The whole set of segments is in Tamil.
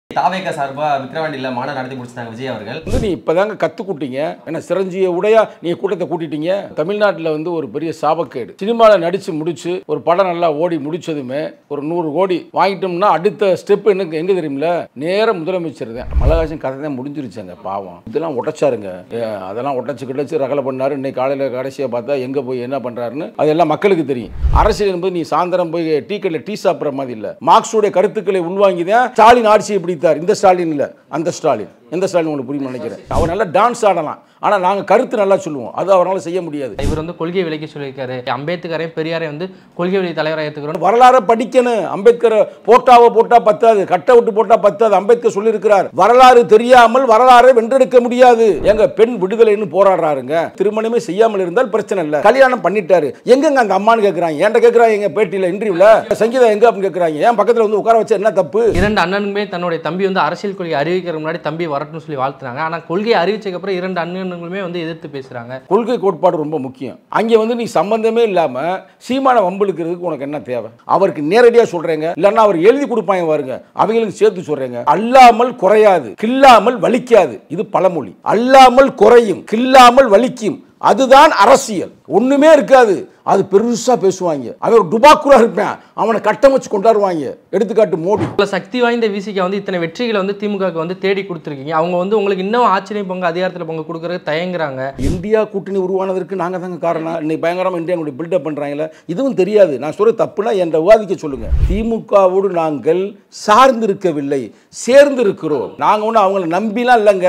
தாவேக சார்பா விக்கிரவாண்டியில மாநாடு நடத்தி முடிச்சிட்டாங்க விஜய் அவர்கள் வந்து நீ இப்போதாங்க கற்றுக்குட்டீங்க ஏன்னா சிரஞ்சிய உடையா நீ கூட்டத்தை கூட்டிட்டீங்க தமிழ்நாட்டில் வந்து ஒரு பெரிய சாபக்கேடு சினிமாவில் நடித்து முடிச்சு ஒரு படம் நல்லா ஓடி முடிச்சதுமே ஒரு நூறு கோடி வாங்கிட்டோம்னா அடுத்த ஸ்டெப் எனக்கு எங்கே தெரியுமில நேர முதலமைச்சர் தான் மலகாசன் கதை தான் முடிஞ்சிருச்சாங்க பாவம் இதெல்லாம் உடைச்சாருங்க ஏ, அதெல்லாம் உடைச்சு கிடச்சி ரகலை பண்ணாரு இன்னைக்கு காலையில் கடைசியாக பார்த்தா எங்கே போய் என்ன பண்ணுறாருன்னு அதெல்லாம் மக்களுக்கு தெரியும் அரசியல் என்பது நீ சாயந்தரம் போய் டீ கடையில் டீ சாப்பிட்ற மாதிரி இல்லை மார்க்ஸோட கருத்துக்களை உள்வாங்கி தான் ஸ்டாலின் ஆட்சியை பிடித்தார் இந்த ஸ்டாலின் இல்லை அந்த ஸ்டாலின் எந்த ஸ்டாலின் உங்களுக்கு புரியும் நினைக்கிறேன் அவர் நல்லா டான்ஸ் ஆடலாம் ஆனால் நாங்கள் கருத்து நல்லா சொல்லுவோம் அது அவரால் செய்ய முடியாது இவர் வந்து கொள்கை விலைக்கு சொல்லியிருக்காரு அம்பேத்கரையும் பெரியாரையும் வந்து கொள்கை விலை தலைவராக ஏற்றுக்கிறோம் வரலாறை படிக்கணும் அம்பேத்கர் போட்டாவை போட்டா பத்தாது கட்ட விட்டு போட்டா பத்தாது அம்பேத்கர் சொல்லியிருக்கிறார் வரலாறு தெரியாமல் வரலாறை வென்றெடுக்க முடியாது எங்க பெண் விடுதலைன்னு போராடுறாருங்க திருமணமே செய்யாமல் இருந்தால் பிரச்சனை இல்லை கல்யாணம் பண்ணிட்டாரு எங்கங்க அந்த அம்மான்னு கேட்குறாங்க ஏன்ட்ட கேட்குறாங்க எங்க பேட்டியில் இன்டர்வியூல சங்கீதா எங்க அப்படின்னு கேட்குறாங்க ஏன் பக்கத்தில் வந்து உட்கார வச்சா என்ன தப்பு இரண்டு அண்ணனுமே தன்னுடைய தம்பி வந்து அரசியல் கொள்கை அறிவிக்கிற முன்னாடி தம்பி வரட்டும்னு சொல்லி வாழ்த்துறாங்க ஆனால் கொள்கையை அறிவிச்சதுக்கு அப்புறம் இரண்டு அண்ணனுங்களுமே வந்து எதிர்த்து பேசுறாங்க கொள்கை கோட்பாடு ரொம்ப முக்கியம் அங்கே வந்து நீ சம்பந்தமே இல்லாமல் சீமான வம்பிழுக்கிறதுக்கு உனக்கு என்ன தேவை அவருக்கு நேரடியாக சொல்கிறேங்க இல்லைன்னா அவர் எழுதி கொடுப்பாங்க பாருங்க அவங்களுக்கு சேர்த்து சொல்கிறேங்க அல்லாமல் குறையாது கில்லாமல் வலிக்காது இது பழமொழி அல்லாமல் குறையும் கில்லாமல் வலிக்கும் அதுதான் அரசியல் ஒண்ணுமே இருக்காது அது பெருசா பேசுவாங்க அவன் ஒரு டுபாக்குரா இருப்பான் அவனை கட்டம் வச்சு கொண்டாடுவாங்க எடுத்துக்காட்டு மோடி இவ்வளோ சக்தி வாய்ந்த விசிக்கு வந்து இத்தனை வெற்றிகளை வந்து திமுகவுக்கு வந்து தேடி கொடுத்துருக்கீங்க அவங்க வந்து உங்களுக்கு இன்னும் ஆச்சரியம் பங்கு அதிகாரத்தில் பங்கு கொடுக்கறது தயங்குறாங்க இந்தியா கூட்டணி உருவானதற்கு நாங்கள் தாங்க காரணம் இன்னைக்கு பயங்கரமாக இந்தியாவுடைய பில்டப் பண்ணுறாங்களே இதுவும் தெரியாது நான் சொல்ற தப்புனா என்ற விவாதிக்க சொல்லுங்க திமுகவோடு நாங்கள் சார்ந்திருக்கவில்லை சேர்ந்திருக்கிறோம் நாங்கள் ஒன்றும் அவங்கள நம்பிலாம் இல்லைங்க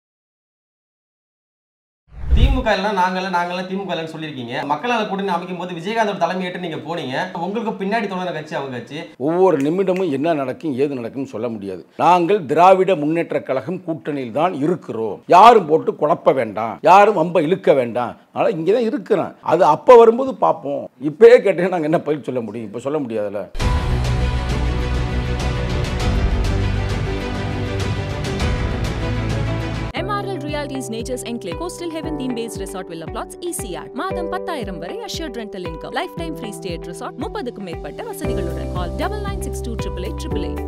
திமுக இல்லைனா நாங்கள நாங்கள திமுக இல்லைன்னு சொல்லியிருக்கீங்க மக்கள் நல கூட்டணி அமைக்கும் போது விஜயகாந்தோட தலைமையேற்று நீங்க போனீங்க உங்களுக்கு பின்னாடி தொடர்ந்த கட்சி அவங்க கட்சி ஒவ்வொரு நிமிடமும் என்ன நடக்கும் ஏது நடக்கும்னு சொல்ல முடியாது நாங்கள் திராவிட முன்னேற்ற கழகம் கூட்டணியில் தான் இருக்கிறோம் யாரும் போட்டு குழப்ப வேண்டாம் யாரும் வம்ப இழுக்க வேண்டாம் அதனால் இங்கே தான் இருக்கிறேன் அது அப்போ வரும்போது பார்ப்போம் இப்பயே கேட்டீங்கன்னா நாங்கள் என்ன பதில் சொல்ல முடியும் இப்போ சொல்ல முடியாதுல்ல MRL Realty's Nature's Enclave Coastal Heaven theme based resort villa plots ECR மாதம் பத்தாயிரம் வரை assured rental income lifetime free stay at resort முப்பதுக்கும் மேற்பட்ட வசதிகளுடன் call double nine six two triple eight triple eight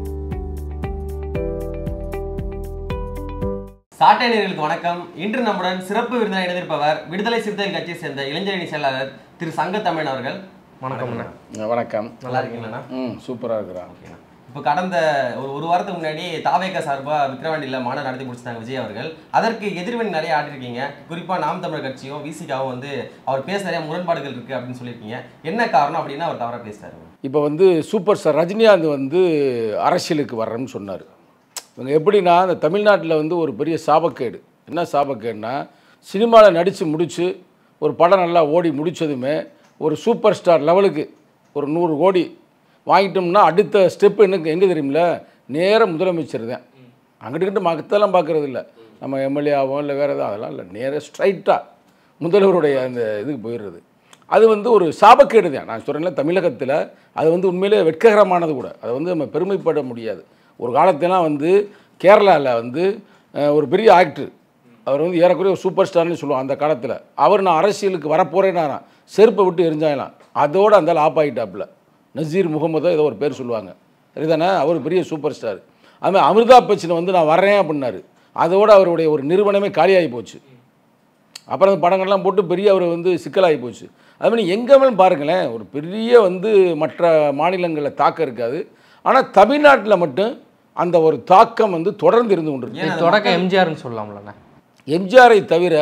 சாட்டை நேயர்களுக்கு வணக்கம் இன்று நம்முடன் சிறப்பு விருந்தினர் இணைந்திருப்பவர் விடுதலை சிறுத்தைகள் கட்சியை சேர்ந்த இளைஞரணி செயலாளர் திரு சங்கத்தமிழன் அவர்கள் வணக்கம் அண்ணா. வணக்கம் நல்லா இருக்கீங்களா ம் சூப்பராக இருக்கிறான் இப்போ கடந்த ஒரு ஒரு வாரத்துக்கு முன்னாடி தாவேக சார்பா விக்கிரவாண்டியில மாநாடு நடத்தி முடிச்சிட்டாங்க விஜய் அவர்கள் அதற்கு எதிர்வினை நிறைய ஆட்டிருக்கீங்க குறிப்பா நாம் தமிழர் கட்சியும் விசிகாவும் வந்து அவர் பேச நிறைய முரண்பாடுகள் இருக்கு அப்படின்னு சொல்லியிருக்கீங்க என்ன காரணம் அப்படின்னா அவர் தவறா பேசுறாரு இப்போ வந்து சூப்பர் ஸ்டார் ரஜினிகாந்த் வந்து அரசியலுக்கு வர்றேன்னு சொன்னார் இவங்க எப்படின்னா இந்த தமிழ்நாட்டில் வந்து ஒரு பெரிய சாபக்கேடு என்ன சாபக்கேடுனா சினிமாவில் நடித்து முடித்து ஒரு படம் நல்லா ஓடி முடித்ததுமே ஒரு சூப்பர் ஸ்டார் லெவலுக்கு ஒரு நூறு கோடி வாங்கிட்டோம்னா அடுத்த ஸ்டெப் எனக்கு எங்கே தெரியுமில நேர முதலமைச்சர் தான் அங்கிட்டு மகத்தெல்லாம் பார்க்கறது இல்லை நம்ம எம்எல்ஏ ஆகும் இல்லை வேறு எதாவது அதெல்லாம் இல்லை நேராக ஸ்ட்ரைட்டாக முதல்வருடைய அந்த இதுக்கு போயிடுறது அது வந்து ஒரு சாபக்கேடு தான் நான் சொல்கிறேன்ல தமிழகத்தில் அது வந்து உண்மையிலே வெட்ககரமானது கூட அதை வந்து நம்ம பெருமைப்பட முடியாது ஒரு காலத்திலாம் வந்து கேரளாவில் வந்து அஹ், ஒரு பெரிய ஆக்டர் அவர் வந்து ஏறக்குறைய ஒரு சூப்பர் ஸ்டார்னு சொல்லுவோம் அந்த காலத்தில் அவர் நான் அரசியலுக்கு வரப்போகிறேன்னாராம் செருப்பை விட்டு எரிஞ்சாயலாம் அதோடு அந்த ஆப் ஆகிட்டாப்புல நசீர் முகமதோ ஏதோ ஒரு பேர் சொல்லுவாங்க சரிதானே அவர் பெரிய சூப்பர் ஸ்டார் அதுமாதிரி அமிர்தாப் பச்சன் வந்து நான் வரேன் அப்படின்னாரு அதோடு அவருடைய ஒரு நிறுவனமே காலியாகி போச்சு அப்புறம் அந்த படங்கள்லாம் போட்டு பெரிய அவர் வந்து சிக்கலாகி போச்சு அது மாதிரி எங்கே மேலும் பாருங்களேன் ஒரு பெரிய வந்து மற்ற மாநிலங்களில் தாக்கம் இருக்காது ஆனால் தமிழ்நாட்டில் மட்டும் அந்த ஒரு தாக்கம் வந்து தொடர்ந்து இருந்து கொண்டு இருக்கு. ஏன் இது அது தொடக்க மக்கள்- எம்ஜிஆர்னு சொல்லலாம்லண்ணா எம்ஜிஆரை தவிர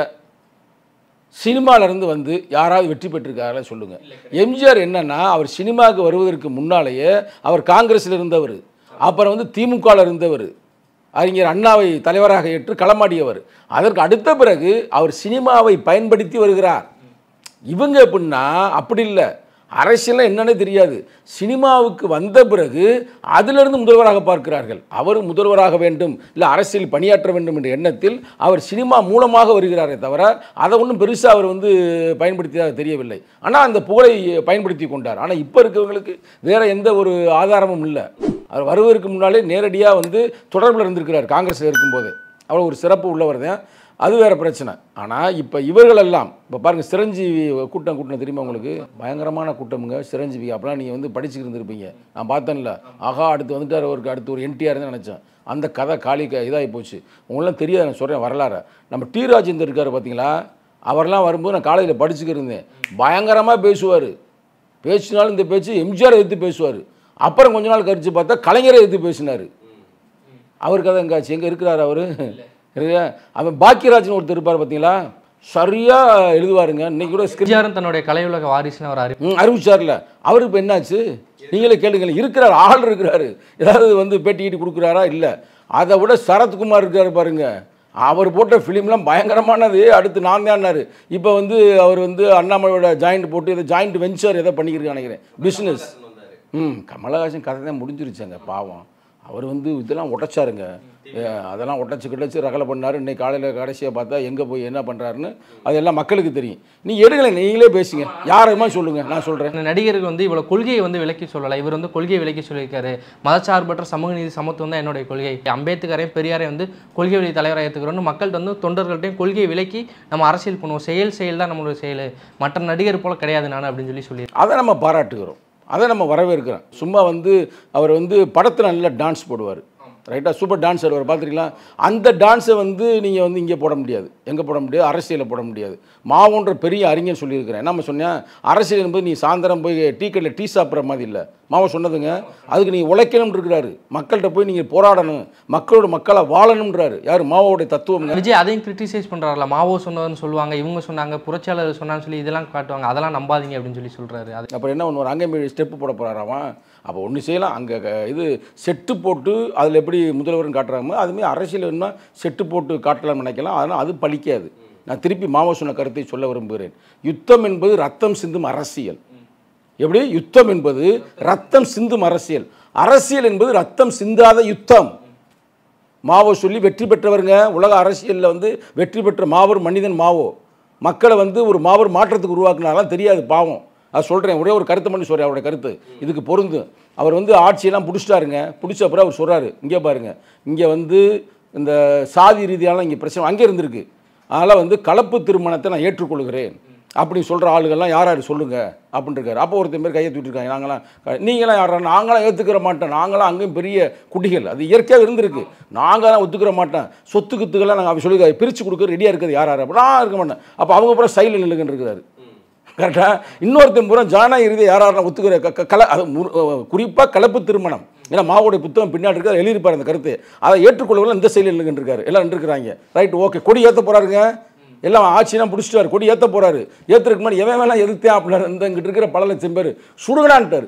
சினிமால இருந்து வந்து யாராவது வெற்றி பெற்றிருக்காங்களா சொல்லுங்க எம்ஜிஆர் என்னன்னா அவர் சினிமாவுக்கு வருவதற்கு முன்னாலேயே அவர் காங்கிரஸில் இருந்தவர் அப்புறம் வந்து திமுகவில் இருந்தவர் அறிஞர் அண்ணாவை தலைவராக ஏற்று களமாடியவர் அதற்கு அடுத்த பிறகு அவர் சினிமாவை பயன்படுத்தி வருகிறார் இவங்க எப்படின்னா அப்படி இல்லை அரசியல்லாம் என்னன்னே தெரியாது சினிமாவுக்கு வந்த பிறகு அதிலிருந்து முதல்வராக பார்க்கிறார்கள் அவர் முதல்வராக வேண்டும் இல்லை அரசியல் பணியாற்ற வேண்டும் என்ற எண்ணத்தில் அவர் சினிமா மூலமாக வருகிறாரே தவிர அதை ஒன்றும் பெருசாக அவர் வந்து பயன்படுத்தியதாக தெரியவில்லை ஆனால் அந்த புகழை பயன்படுத்தி கொண்டார் ஆனால் இப்போ இருக்கிறவங்களுக்கு வேறு எந்த ஒரு ஆதாரமும் இல்லை அவர் வருவதற்கு முன்னாலே நேரடியாக வந்து தொடர்பில் இருந்திருக்கிறார் காங்கிரஸில் இருக்கும்போது அவ்வளோ ஒரு சிறப்பு உள்ளவர் தான் அது வேற பிரச்சனை ஆனால் இப்போ இவர்களெல்லாம் இப்போ பாருங்கள் சிரஞ்சீவி கூட்டம் கூட்டம் தெரியுமா உங்களுக்கு பயங்கரமான கூட்டமுங்க சிரஞ்சீவி அப்போலாம் நீங்கள் வந்து படிச்சுட்டு இருந்திருப்பீங்க நான் பார்த்தேன்ல ஆகா அடுத்து வந்துட்டார் அவருக்கு அடுத்து ஒரு என்டிஆர் தான் நினச்சேன் அந்த கதை காலி க இதாகி போச்சு உங்களாம் தெரியாது நான் சொல்கிறேன் வரலாறு நம்ம டி ராஜேந்தர் இருக்கார் பார்த்தீங்களா அவர்லாம் வரும்போது நான் காலேஜில் படிச்சுக்கிட்டு இருந்தேன் பயங்கரமாக பேசுவார் பேசினாலும் இந்த பேச்சு எம்ஜிஆர் எதிர்த்து பேசுவார் அப்புறம் கொஞ்ச நாள் கழிச்சு பார்த்தா கலைஞரை எதிர்த்து பேசினார் அவர் கதை எங்காச்சு எங்கே இருக்கிறார் அவர் இல்லையா அவன் பாக்கியராஜன் ஒருத்தர் இருப்பார் பார்த்தீங்களா சரியாக எழுதுவாருங்க இன்னைக்கு கூட ஸ்கிரிப்ட் எம்ஜிஆரும் தன்னுடைய கலை உலக வாரிசுன்னு அவர் அறி ம் அறிவிச்சார்ல அவருக்கு இப்போ என்னாச்சு நீங்களே கேளுங்களேன் இருக்கிறார் ஆள் இருக்கிறாரு ஏதாவது வந்து பேட்டி ஈட்டி கொடுக்குறாரா இல்லை அதை விட சரத்குமார் இருக்காரு பாருங்க அவர் போட்ட ஃபிலிம்லாம் பயங்கரமானது அடுத்து நான் தான்னாரு இப்போ வந்து அவர் வந்து அண்ணாமலையோட ஜாயிண்ட் போட்டு ஏதோ ஜாயிண்ட் வெஞ்சர் ஏதோ பண்ணிக்கிறேன் நினைக்கிறேன் பிஸ்னஸ் ம் கமலஹாசன் கதை தான் முடிஞ்சிருச்சாங்க பாவம் அவர் வந்து இதெல்லாம் உடைச்சாருங்க ஏ, அதெல்லாம் உடைச்சு கிடச்சி ரகலை பண்ணாரு இன்னைக்கு காலையில் கடைசியாக பார்த்தா எங்கே போய் என்ன பண்ணுறாருன்னு அதெல்லாம் மக்களுக்கு தெரியும் நீ எடுங்களேன் நீங்களே பேசுங்க யாருமா சொல்லுங்கள் நான் சொல்கிறேன் இந்த நடிகர்கள் வந்து இவ்வளோ கொள்கையை வந்து விலக்கி சொல்லலை இவர் வந்து கொள்கையை விலக்கி சொல்லியிருக்காரு மதச்சார்பற்ற சமூக நீதி சமத்துவம் தான் என்னுடைய கொள்கை அம்பேத்கரையும் பெரியாரையும் வந்து கொள்கை வழி தலைவராக ஏற்றுக்கிறோன்னு மக்கள்கிட்ட வந்து தொண்டர்கள்ட்டையும் கொள்கையை விலக்கி நம்ம அரசியல் பண்ணுவோம் செயல் செயல் தான் நம்மளுடைய செயல் மற்ற நடிகர் போல கிடையாது நான் அப்படின்னு சொல்லி சொல்லி அதை நம்ம பாராட்டுகிறோம் அதை நம்ம வரவேற்கிறோம் சும்மா வந்து அவர் வந்து படத்தில் நல்லா டான்ஸ் போடுவார் ரைட்டாக சூப்பர் டான்ஸ் ஆடுவார் பார்த்துருக்கீங்களா அந்த டான்ஸை வந்து நீங்கள் வந்து இங்கே போட முடியாது எங்கே போட முடியாது அரசியலில் போட முடியாது மாவோன்ற பெரிய அறிஞர் சொல்லியிருக்கிறேன் நம்ம சொன்னேன் அரசியல் என்பது நீ சாயந்தரம் போய் டீ கடையில் டீ சாப்பிட்ற மாதிரி இல்லை மாவோ சொன்னதுங்க அதுக்கு நீங்கள் உழைக்கணும்னு இருக்கிறாரு மக்கள்கிட்ட போய் நீங்கள் போராடணும் மக்களோட மக்களாக வாழணுன்றாரு யார் மாவோடைய தத்துவங்க விஜய் அதையும் கிரிட்டிசைஸ் பண்ணுறாருல மாவோ சொன்னதுன்னு சொல்லுவாங்க இவங்க சொன்னாங்க புரட்சியாளர் சொன்னான்னு சொல்லி இதெல்லாம் காட்டுவாங்க அதெல்லாம் நம்பாதீங்க அப்படின்னு சொல்லி சொல்றாரு அது அப்புறம் என்ன பண்ணுவார் அங்கே போய் ஸ்டெப்பு போட போகிறாராம் அப்போ ஒன்று செய்யலாம் அங்கே இது செட்டு போட்டு அதில் எப்படி முதல்வர்னு காட்டுறாமோ அதுமாதிரி அரசியல் வேணும்னா செட்டு போட்டு காட்டலாம்னு நினைக்கலாம் அதனால் அது பலிக்காது நான் திருப்பி மாமா சொன்ன கருத்தை சொல்ல விரும்புகிறேன் யுத்தம் என்பது ரத்தம் சிந்தும் அரசியல் எப்படி யுத்தம் என்பது ரத்தம் சிந்தும் அரசியல் அரசியல் என்பது ரத்தம் சிந்தாத யுத்தம் மாவோ சொல்லி வெற்றி பெற்றவருங்க உலக அரசியலில் வந்து வெற்றி பெற்ற மாபெரும் மனிதன் மாவோ மக்களை வந்து ஒரு மாபெரும் மாற்றத்துக்கு உருவாக்குனாலாம் தெரியாது பாவம் அது சொல்கிறேன் ஒரே ஒரு கருத்தை மட்டும் சொல்கிறேன் அவருடைய கருத்து இதுக்கு பொருந்தும் அவர் வந்து ஆட்சியெல்லாம் பிடிச்சிட்டாருங்க பிடிச்ச அப்புறம் அவர் சொல்கிறாரு இங்கே பாருங்க இங்கே வந்து இந்த சாதி ரீதியாலாம் இங்கே பிரச்சனை அங்கே இருந்திருக்கு அதனால் வந்து கலப்பு திருமணத்தை நான் ஏற்றுக்கொள்கிறேன் அப்படி சொல்கிற ஆளுகள்லாம் யார் யார் சொல்லுங்க அப்படின்னு இருக்காரு அப்போ ஒருத்தன் பேர் கையை தூட்டிருக்காங்க நாங்களாம் க- நீங்களாம் யாரா நாங்களாம் ஏற்றுக்கிற மாட்டோம் நாங்களாம் அங்கேயும் பெரிய குடிகள் அது இயற்கையாக இருந்திருக்கு நாங்களாம் ஒத்துக்கிற மாட்டோம் சொத்து குத்துக்கெல்லாம் நாங்கள் அப்படி சொல்லி பிரித்து கொடுக்க ரெடியாக இருக்கிறது யார் யார் அப்போ நான் இருக்க மாட்டேன் அப்போ அவங்க பூரா சைடில் நில்லுங்கன்னு இருக்கிறாரு கரெக்டாக இன்னொருத்தன் பூரா ஜானா இறுதி யார் யாரெல்லாம் ஒத்துக்கிற க- க- கல அது குறிப்பாக கலப்பு திருமணம் ஏன்னா மாவோடைய புத்தகம் பின்னாடி இருக்கார் எழுதியிருப்பார் அந்த கருத்து அதை ஏற்றுக்கொள்ளவங்க இந்த சைடில் நின்றுட்டு இருக்காரு எல்லாம் நின்றுக்கிறாங்க ரைட் ஓகே கொடி ஏற்ற போகிறாருங்க எல்லாம் ஆட்சியெல்லாம் பிடிச்சிட்டாரு கொடி ஏற்ற போறாரு ஏற்றுறதுக்கு முன்னாடி எவன் வேணாம் எதிர்த்தேன் அப்படின்னாரு இந்த இங்கிட்டு இருக்கிற பல லட்சம் பேர் சுடுகடான்ட்டாரு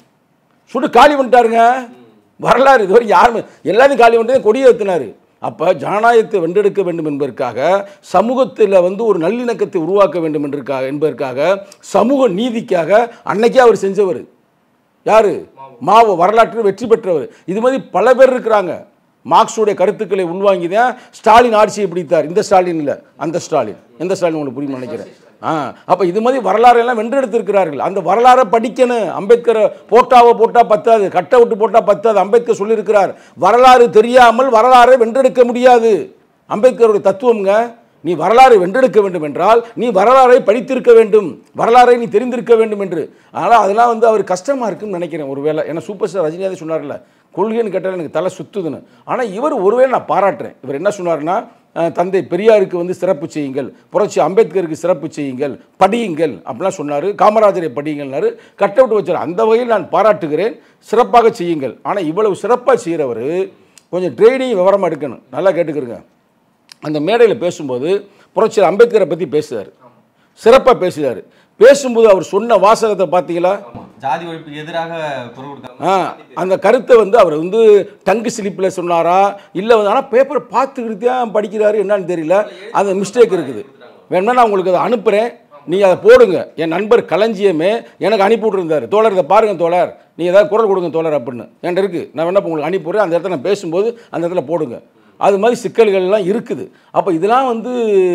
சுடு காலி பண்ணிட்டாருங்க வரலாறு இதுவரை யாருமே எல்லாத்தையும் காலி பண்ணிட்டு கொடி ஏற்றினாரு அப்போ ஜனநாயகத்தை வென்றெடுக்க வேண்டும் என்பதற்காக சமூகத்தில் வந்து ஒரு நல்லிணக்கத்தை உருவாக்க வேண்டும் என்பதற்காக என்பதற்காக சமூக நீதிக்காக அன்னைக்கே அவர் செஞ்சவர் யாரு மாவோ வரலாற்றில் வெற்றி பெற்றவர் இது மாதிரி பல பேர் இருக்கிறாங்க மார்க்ஸுடைய கருத்துக்களை உள்வாங்கி தான் ஸ்டாலின் ஆட்சியை பிடித்தார் இந்த ஸ்டாலின் இல்லை அந்த ஸ்டாலின் எந்த ஸ்டாலின் உங்களுக்கு புரியும் நினைக்கிறேன் ஆ அப்போ இது மாதிரி வரலாறு எல்லாம் வென்றெடுத்திருக்கிறார்கள் அந்த வரலாறை படிக்கணும் அம்பேத்கரை போட்டாவோ போட்டால் பத்தாது கட்டை விட்டு போட்டால் பத்தாது அம்பேத்கர் சொல்லியிருக்கிறார் வரலாறு தெரியாமல் வரலாறை வென்றெடுக்க முடியாது அம்பேத்கருடைய தத்துவம்ங்க நீ வரலாறை வென்றெடுக்க வேண்டும் என்றால் நீ வரலாறை படித்திருக்க வேண்டும் வரலாறை நீ தெரிந்திருக்க வேண்டும் என்று அதனால் அதெல்லாம் வந்து அவர் கஷ்டமாக இருக்குன்னு நினைக்கிறேன் ஒருவேளை ஏன்னா சூப்பர் ஸ்டார் ரஜினிகாந்த் சொன்னார்ல கொள்கைன்னு கேட்டால் எனக்கு தலை சுத்துதுன்னு ஆனால் இவர் ஒருவேளை நான் பாராட்டுறேன் இவர் என்ன சொன்னார்னா அஹ், தந்தை பெரியாருக்கு வந்து சிறப்பு செய்யுங்கள் புரட்சி அம்பேத்கருக்கு சிறப்பு செய்யுங்கள் படியுங்கள் அப்படிலாம் சொன்னார் காமராஜரை படியுங்கள்னாரு கட் அவுட் வச்சார் அந்த வகையில் நான் பாராட்டுகிறேன் சிறப்பாக செய்யுங்கள் ஆனால் இவ்வளவு சிறப்பாக செய்கிறவர் கொஞ்சம் ட்ரைனிங் விவரமாக எடுக்கணும் நல்லா கேட்டுக்கிறங்க அந்த மேடையில் பேசும்போது புரட்சியர் அம்பேத்கரை பற்றி பேசுகிறார் சிறப்பாக பேசுகிறார் பேசும்போது அவர் சொன்ன வாசகத்தை பார்த்தீங்களா ஜாதி ஒழிப்புக்கு எதிராக குரல் கொடுக்காம ஆ அந்த கருத்தை வந்து அவர் வந்து டங்கு ஸ்லிப்பில் சொன்னாரா இல்லை வந்து ஆனால் பேப்பரை பார்த்துக்கிட்டு தான் படிக்கிறாரு என்னன்னு தெரியல அந்த மிஸ்டேக் இருக்குது வேணும்னா நான் உங்களுக்கு அதை அனுப்புகிறேன் நீங்கள் அதை போடுங்க என் நண்பர் களஞ்சியமே எனக்கு அனுப்பி விட்ருந்தார் தோழர் இதை பாருங்க தோழர் நீங்கள் ஏதாவது குரல் கொடுங்க தோழர் அப்படின்னு என்கிட்ட இருக்குது நான் வேணா இப்ப உங்களுக்கு அனுப்பிவிட்றேன் அந்த இடத்துல நான் பேசும்போது அந்த இடத்துல போடுங்க அது மாதிரி சிக்கல்கள்லாம் இருக்குது அப்போ இதெல்லாம் வந்து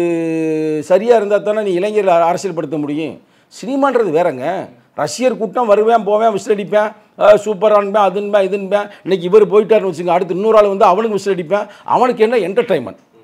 சரியாக இருந்தால் தானே நீ இளைஞர்களை அரசியல்படுத்த முடியும் சினிமான்றது வேறங்க ரஷ்யர் கூட்டம் வருவேன் போவேன் விசில் அடிப்பேன் சூப்பரான்பேன் அதுன்பேன் இதுன்பேன் இன்னைக்கு இவர் போயிட்டாருன்னு வச்சுங்க அடுத்து இன்னொரு ஆள் வந்து அவனுக்கு விசில் அடிப்பேன் அவனுக்கு என்ன என்டர்டைன்மெண்ட்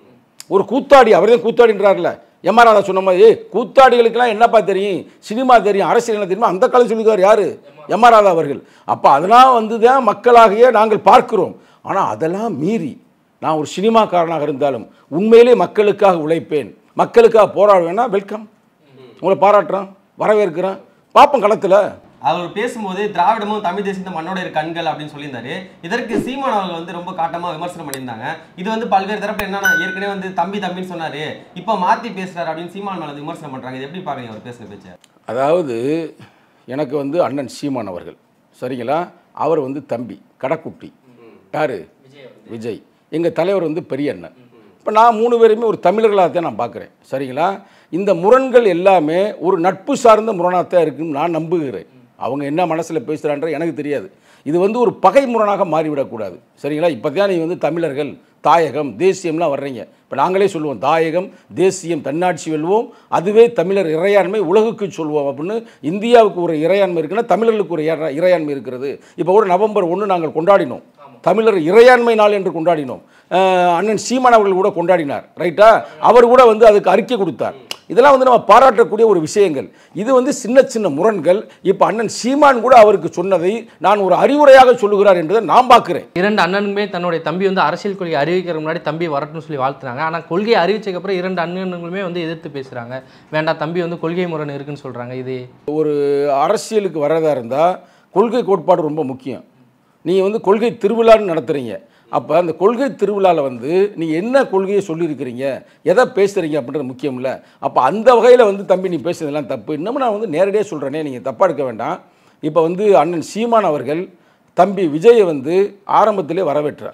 ஒரு கூத்தாடி அவர் தான் கூத்தாடின்றார்ல எம் ஆர் ராதா சொன்ன மாதிரி "ஏய், கூத்தாடிகளுக்கெல்லாம் என்னப்பா தெரியும் சினிமா தெரியும் அரசியல் என்ன தெரியுமா அந்த காலம் சொல்லிக்கார் யார் எம் ஆர் ராதா அவர்கள் அப்போ அதெல்லாம் வந்து தான் மக்களாகிய நாங்கள் பார்க்கிறோம் ஆனால் அதெல்லாம் மீறி நான் ஒரு சினிமாக்காரனாக இருந்தாலும் உண்மையிலே மக்களுக்காக உழைப்பேன் மக்களுக்காக போராடுவேன்னா வெல்கம் உங்களை பாராட்டுறேன் வரவேற்கிறேன் பார்ப்போம் களத்தில் அவர் பேசும்போது திராவிடமும் தமிழ் தேசியத்தை மண்ணோட இரு கண்கள் அப்படின்னு சொல்லியிருந்தாரு இதற்கு சீமான் அவர்கள் வந்து ரொம்ப காட்டமா விமர்சனம் பண்ணியிருந்தாங்க இது வந்து பல்வேறு தரப்புல என்னன்னா ஏற்கனவே வந்து தம்பி தம்பின்னு சொன்னாரு இப்போ மாத்தி பேசுறாரு அப்படின்னு சீமான் மேல வந்து விமர்சனம் பண்றாங்க இது எப்படி பாக்குறீங்க அவர் பேசுற பேச்ச அதாவது எனக்கு வந்து அண்ணன் சீமான் அவர்கள் சரிங்களா அவர் வந்து தம்பி கடைக்குட்டி யார் விஜய் எங்கள் தலைவர் வந்து பெரிய அண்ணன் இப்போ நான் மூணு பேருமே ஒரு தமிழர்களாக தான் நான் பார்க்குறேன் சரிங்களா இந்த முரண்கள் எல்லாமே ஒரு நட்பு சார்ந்த முரணாக தான் இருக்குன்னு நான் நம்புகிறேன் அவங்க என்ன மனசில் பேசுகிறான்ற எனக்கு தெரியாது இது வந்து ஒரு பகை முரணாக மாறிவிடக்கூடாது சரிங்களா இப்போ தான் நீ வந்து தமிழர்கள் தாயகம் தேசியம்லாம் வர்றீங்க இப்போ நாங்களே சொல்லுவோம் தாயகம் தேசியம் தன்னாட்சி வெல்வோம் அதுவே தமிழர் இறையாண்மை உலகுக்கு சொல்வோம் அப்படின்னு இந்தியாவுக்கு ஒரு இறையாண்மை இருக்குன்னா தமிழர்களுக்கு ஒரு இறை- இறையாண்மை இருக்கிறது இப்போ கூட நவம்பர் ஒன்று நாங்கள் கொண்டாடினோம் தமிழர் இறையாண்மை நாள் என்று கொண்டாடினோம் அஹ் அண்ணன் சீமான் அவர்கள் கூட கொண்டாடினார் ரைட்டா அவர் கூட வந்து அதுக்கு அறிக்கை கொடுத்தார் இதெல்லாம் வந்து நம்ம பாராட்டக்கூடிய ஒரு விஷயங்கள் இது வந்து சின்ன சின்ன முரண்கள் இப்போ அண்ணன் சீமான் கூட அவருக்கு சொன்னதை நான் ஒரு அறிவுரையாக சொல்லுகிறார் என்பதை நான் பார்க்கிறேன் இரண்டு அண்ணனுமே தன்னுடைய தம்பி வந்து அரசியல் கொள்கை அறிவிக்கிற முன்னாடி தம்பி வரட்டும்னு சொல்லி வாழ்த்துறாங்க ஆனால் கொள்கையை அறிவிச்சதுக்கப்புறம் இரண்டு அண்ணனுங்களுமே வந்து எதிர்த்து பேசுகிறாங்க வேண்டாம் தம்பி வந்து கொள்கை முரண் இருக்குன்னு சொல்கிறாங்க இது ஒரு அரசியலுக்கு வர்றதா இருந்தால் கொள்கை கோட்பாடு ரொம்ப முக்கியம் நீங்கள் வந்து கொள்கை திருவிழான்னு நடத்துகிறீங்க அப்போ அந்த கொள்கை திருவிழாவில் வந்து நீங்கள் என்ன கொள்கையை சொல்லியிருக்கிறீங்க எதை பேசுகிறீங்க அப்படின்றது முக்கியம் இல்லை அப்போ அந்த வகையில் வந்து தம்பி நீ பேசுனதெல்லாம் தப்பு இன்னமும் நான் வந்து நேரடியாக சொல்கிறேனே நீங்கள் தப்பாக எடுக்க வேண்டாம் இப்போ வந்து அண்ணன் சீமான் அவர்கள் தம்பி விஜயை வந்து ஆரம்பத்திலே வரவேற்றார்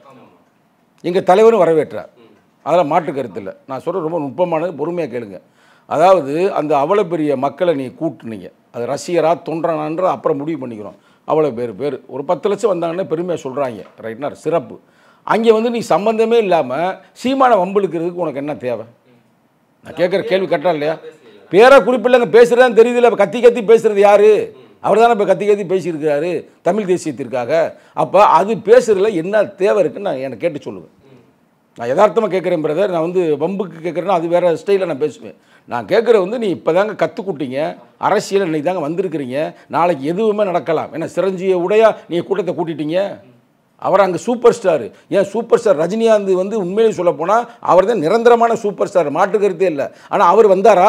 எங்கள் தலைவரும் வரவேற்றார் அதெல்லாம் மாற்று கருத்து இல்லை நான் சொல்கிற ரொம்ப நுட்பமானது பொறுமையாக கேளுங்க அதாவது அந்த அவ்வளோ பெரிய மக்களை நீ கூட்டுனீங்க அது ரசிகரா தொண்டனான்ற அப்புறம் முடிவு பண்ணிக்கிறோம் அவ்வளோ பேர் பேர் ஒரு பத்து லட்சம் வந்தாங்கன்னா பெருமையாக சொல்கிறாங்க ரைட்னா சிறப்பு அங்கே வந்து நீ சம்பந்தமே இல்லாமல் சீமான வம்பிழுக்கிறதுக்கு உனக்கு என்ன தேவை நான் கேட்குற கேள்வி கரெக்டா இல்லையா பேரை குறிப்பில்லைங்க பேசுகிறதான் தெரியுதுல்ல இப்போ கத்தி கத்தி பேசுகிறது யாரு அவர் தானே இப்போ கத்தி கத்தி பேசியிருக்கிறாரு தமிழ் தேசியத்திற்காக அப்போ அது பேசுறதுல என்ன தேவை இருக்குன்னு நான் எனக்கு கேட்டு சொல்லுவேன் நான் யதார்த்தமாக கேட்குறேன் பிரதர் நான் வந்து வம்புக்கு கேட்குறேன்னா அது வேறு ஸ்டைலில் நான் பேசுவேன் நான் கேட்குற வந்து நீ இப்போ தாங்க கற்றுக்குட்டீங்க அரசியல் இன்னைக்கு தாங்க வந்திருக்கிறீங்க நாளைக்கு எதுவுமே நடக்கலாம் ஏன்னா சிரஞ்சீவிய உடையா நீங்கள் கூட்டத்தை கூட்டிட்டீங்க அவர் அங்கே சூப்பர் ஸ்டார் ஏன் சூப்பர் ஸ்டார் ரஜினிகாந்த் வந்து உண்மையிலே சொல்ல போனால் அவர் தான் நிரந்தரமான சூப்பர் ஸ்டார் மாற்று கருத்தே இல்லை ஆனால் அவர் வந்தாரா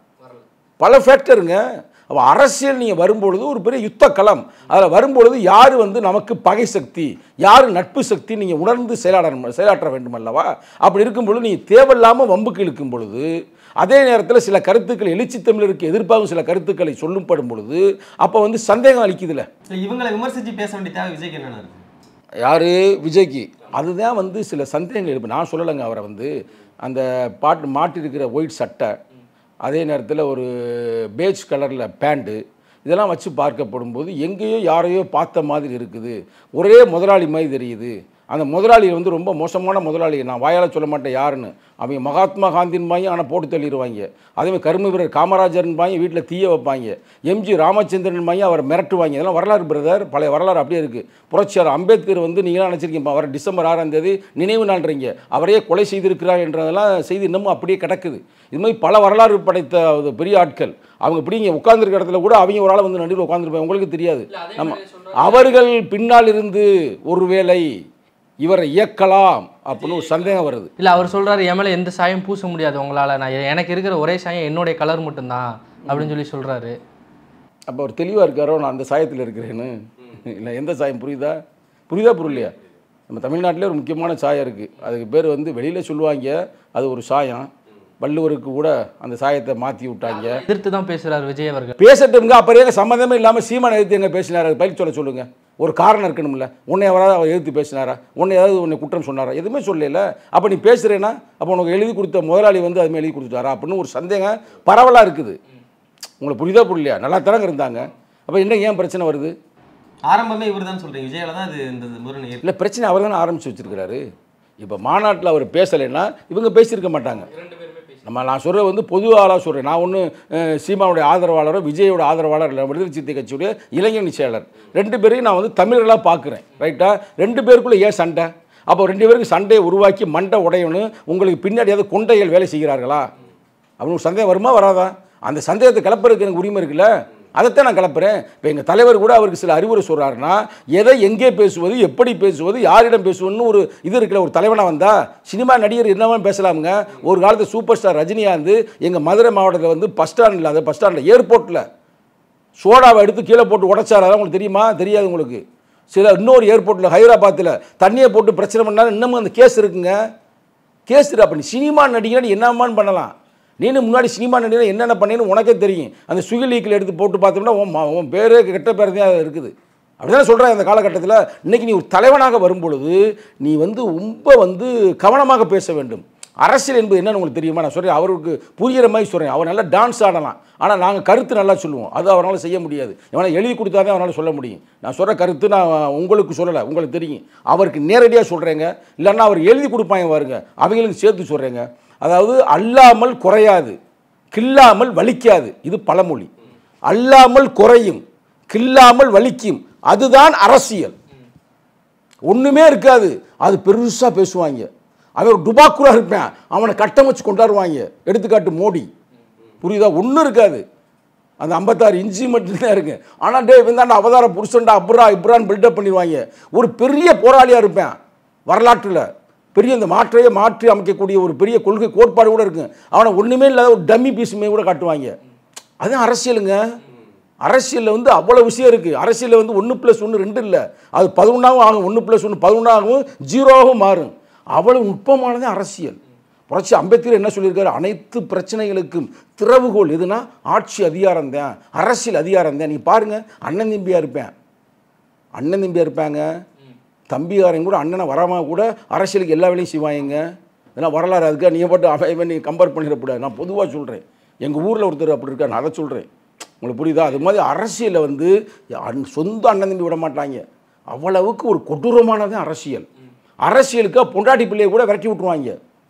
பல ஃபேக்டருங்க அப்போ அரசியல் நீங்கள் வரும்பொழுது ஒரு பெரிய யுத்த களம் அதில் வரும்பொழுது யார் வந்து நமக்கு பகை சக்தி யார் நட்பு சக்தி நீங்கள் உணர்ந்து செயலாட செயலாற்ற வேண்டும் அல்லவா அப்படி இருக்கும் பொழுது நீங்கள் தேவையில்லாமல் வம்புக்கு இழுக்கும் பொழுது அதே நேரத்தில் சில கருத்துக்கள் எழுச்சி தமிழருக்கு எதிர்ப்பாகும் சில கருத்துக்களை சொல்லும்படும் பொழுது அப்போ வந்து சந்தேகம் அளிக்குதுல்ல இல்ல, இவங்களை விமர்சிச்சு பேச வேண்டிய தேவை விஜய்க்கு என்னென்ன இருக்கு யார் விஜய்க்கு அதுதான் வந்து சில சந்தேகங்கள் எழுப்பு நான் சொல்லலைங்க அவரை வந்து அந்த பாட்டு மாட்டிருக்கிற ஒயிட் சட்டை அதே நேரத்தில் ஒரு பேஜ் கலரில் பேண்ட்டு இதெல்லாம் வச்சு பார்க்கப்படும் போது எங்கேயோ யாரையோ பார்த்த மாதிரி இருக்குது ஒரே முதலாளி மாதிரி தெரியுது அந்த முதலாளி வந்து ரொம்ப மோசமான முதலாளி நான் வாயால் சொல்ல மாட்டேன் யாருன்னு அவங்க மகாத்மா காந்தின் பாங்க ஆனால் போட்டு தள்ளிடுவாங்க அதேமாதிரி கரும வீரர் காமராஜர்னு பாங்க வீட்டில் தீய வைப்பாங்க எம்ஜி ராமச்சந்திரன் பாங்க அவர் மிரட்டுவாங்க இதெல்லாம் வரலாறு பிரதர் பழைய வரலாறு அப்படியே இருக்குது புரட்சியாளர் அம்பேத்கர் வந்து நீங்களாம் நினச்சிருக்கீங்க வர டிசம்பர் ஆறாம் தேதி நினைவு நாள்றீங்க அவரையே கொலை செய்திருக்கிறார் என்றதெல்லாம் செய்தி இன்னமும் அப்படியே கிடக்குது இது மாதிரி பல வரலாறு படைத்த ஒரு பெரிய ஆட்கள் அவங்க இப்படி இங்கே உட்காந்துருக்க இடத்துல கூட அவங்க ஒரு ஆள் வந்து நடுவில் உட்காந்துருப்பாங்க உங்களுக்கு தெரியாது நம்ம அவர்கள் பின்னால் இருந்து ஒருவேளை இவரை இயக்கலாம் அப்படின்னு ஒரு சந்தேகம் வருது இல்லை அவர் சொல்றாரு என் மேலே எந்த சாயம் பூச முடியாது உங்களால் நான் எனக்கு இருக்கிற ஒரே சாயம் என்னுடைய கலர் மட்டும்தான் அப்படின்னு சொல்லி சொல்றாரு அப்போ அவர் தெளிவாக இருக்காரோ நான் அந்த சாயத்தில் இருக்கிறேன்னு இல்லை எந்த சாயம் புரியுதா புரியுதா புரியலையா நம்ம தமிழ்நாட்டிலே ஒரு முக்கியமான சாயம் இருக்குது அதுக்கு பேர் வந்து வெளியில் சொல்லுவாங்க அது ஒரு சாயம் வள்ளுவருக்கு கூட அந்த சாயத்தை மாற்றி விட்டாங்க எதிர்த்து தான் பேசுறாரு விஜய் அவர்கள் பேசட்டுங்க அப்புறம் ஏங்க சம்மந்தமே இல்லாமல் சீமான எதிர்த்து எங்க பேசினார் அது பயிர் சொல்ல சொல்லுங்க ஒரு காரணம் இருக்கணும்ல உன்னை எவராவது அவர் எதிர்த்து பேசினாரா உன்னை ஏதாவது உன்னை குற்றம் சொன்னாரா எதுவுமே சொல்லல அப்போ நீ பேசுறேன்னா அப்போ உனக்கு எழுதி கொடுத்த முதலாளி வந்து அதுமாதிரி எழுதி கொடுத்துட்டாரா அப்படின்னு ஒரு சந்தேகம் பரவலாக இருக்குது உங்களுக்கு புரியுதா புரியலையா நல்லா தானங்க இருந்தாங்க அப்போ என்ன ஏன் பிரச்சனை வருது ஆரம்பமே இவர் தான் சொல்றீங்க விஜயால தான் இது இந்த முரண் ஏற்ப- இல்லை பிரச்சனை அவர் தானே ஆரம்பித்து வச்சிருக்கிறாரு இப்போ மாநாட்டில் அவர் பேசலைன்னா இவங்க பேசியிருக்க மாட்டாங்க நம்ம நான் சொல்கிறது வந்து பொது ஆளாக சொல்கிறேன் நான் ஒன்று சீமாவுடைய ஆதரவாளரோ விஜயோட ஆதரவாளர் இல்லை விடுதலை சிறுத்தை கட்சியுடைய இளைஞரணி செயலர் ரெண்டு பேரையும் நான் வந்து தமிழர்களாக பார்க்குறேன் ரைட்டா ரெண்டு பேருக்குள்ளே ஏன் சண்டை அப்போ ரெண்டு பேருக்கு சண்டையை உருவாக்கி மண்டை உடையணும் உங்களுக்கு பின்னாடியாவது கொண்டைகள் வேலை செய்கிறார்களா அப்படின்னு ஒரு சந்தேகம் வருமா வராதா அந்த சந்தேகத்தை கிளப்புறதுக்கு எனக்கு உரிமை இருக்குல்ல அதைத்தான் நான் கிளப்புறேன் இப்போ எங்கள் தலைவர் கூட அவருக்கு சில அறிவுரை சொல்கிறாருன்னா எதை எங்கே பேசுவது எப்படி பேசுவது யாரிடம் பேசுவதுன்னு ஒரு இது இருக்குல்ல ஒரு தலைவனாக வந்தா சினிமா நடிகர் என்னவா பேசலாமுங்க ஒரு காலத்து சூப்பர் ஸ்டார் ரஜினிகாந்த் எங்கள் மதுரை மாவட்டத்தில் வந்து பஸ் ஸ்டாண்டில் அது பஸ் ஸ்டாண்டில் ஏர்போர்ட்டில் சோடாவை எடுத்து கீழே போட்டு உடைச்சார் அதான் உங்களுக்கு தெரியுமா தெரியாது உங்களுக்கு சில இன்னொரு ஏர்போர்ட்டில் ஹைதராபாத்தில் தண்ணியை போட்டு பிரச்சனை பண்ணாலும் இன்னமும் அந்த கேஸ் இருக்குங்க கேஸ் இருக்கு அப்போ நீ சினிமா நடிகர் நீ என்னமான்னு பண்ணலாம் நீனு முன்னாடி சினிமா நடிகர் என்னென்ன பண்ணேன்னு உனக்கே தெரியும் அந்த சுகி லீக்கில் எடுத்து போட்டு பார்த்தோம்னா உன் ம- உன் பேரே கெட்ட பேர் தான் இருக்குது அப்படிதானே சொல்கிறேன் அந்த காலகட்டத்தில் இன்னைக்கு நீ ஒரு தலைவனாக வரும்பொழுது நீ வந்து ரொம்ப வந்து கவனமாக பேச வேண்டும் அரசியல் என்பது என்னன்னு உங்களுக்கு தெரியுமா நான் சொல்கிறேன் அவருக்கு புரிகிற மாதிரி சொல்கிறேன் அவர் நல்லா டான்ஸ் ஆடலாம் ஆனால் நாங்கள் கருத்து நல்லா சொல்லுவோம் அது அவரால் செய்ய முடியாது எவனை எழுதி கொடுத்தாதான் அவரால் சொல்ல முடியும் நான் சொல்கிற கருத்து நான் உங்களுக்கு சொல்லலை உங்களுக்கு தெரியும் அவருக்கு நேரடியாக சொல்கிறேங்க இல்லைன்னா அவர் எழுதி கொடுப்பாங்க பாருங்க அவங்களுக்கு சேர்த்து சொல்கிறேங்க அதாவது அல்லாமல் குறையாது கில்லாமல் வலிக்காது இது பழமொழி அல்லாமல் குறையும் கில்லாமல் வலிக்கும் அதுதான் அரசியல் ஒன்றுமே இருக்காது அது பெருசாக பேசுவாங்க அவன் ஒரு டுபாக்குரா இருப்பான் அவனை கட்டம் வச்சு கொண்டாடுவாங்க எடுத்துக்காட்டு மோடி புரியுதா ஒன்றும் இருக்காது அந்த ஐம்பத்தாறு இன்ச்சு மட்டும்தான் இருக்கு ஆனால் டே இவன் அவதார புருஷன்டா அப்ரா இப்ரான் பில்டப் பண்ணிடுவாங்க ஒரு பெரிய போராளியாக இருப்பேன் வரலாற்றில் பெரிய இந்த மாற்றையே மாற்றி அமைக்கக்கூடிய ஒரு பெரிய கொள்கை கோட்பாடு கூட இருக்கு அவனை ஒன்றுமே இல்லாத ஒரு டம்மி பீஸுமே கூட காட்டுவாங்க அதுதான் அரசியலுங்க அரசியலில் வந்து அவ்வளோ விஷயம் இருக்குது அரசியலில் வந்து ஒன்று ப்ளஸ் ஒன்று ரெண்டு இல்லை அது பதினொன்றாகவும் ஆகும் ஒன்று ப்ளஸ் ஒன்று பதினொன்றாகவும் ஜீரோவாகவும் மாறும் அவ்வளவு நுட்பமானது அரசியல் புரட்சி அம்பேத்கர் என்ன சொல்லியிருக்காரு அனைத்து பிரச்சனைகளுக்கும் திறவுகோல் எதுனா ஆட்சி அதிகாரம் தான் அரசியல் அதிகாரம் தான் நீ பாருங்க அண்ணன் தம்பியாக இருப்பேன் அண்ணன் தம்பியாக இருப்பாங்க தம்பிகாரங்க கூட அண்ணனை வராம கூட அரசியலுக்கு எல்லா வேலையும் செய்வாங்க இதெல்லாம் வரலாறு அதுக்காக நீ மட்டும் அவன் நீ கம்பேர் பண்ணிடக்கூடாது நான் பொதுவாக சொல்கிறேன் எங்கள் ஊரில் ஒருத்தர் அப்படி இருக்கார் நான் அதை சொல்கிறேன் உங்களுக்கு புரியுதா அது மாதிரி அரசியலில் வந்து அண்ண- சொந்த அண்ணன் தம்பி விட மாட்டாங்க அவ்வளவுக்கு ஒரு கொடூரமானது அரசியல் அரசியலுக்காக பொண்டாட்டி பிள்ளையை கூட விரட்டி விட்டுருவாங்க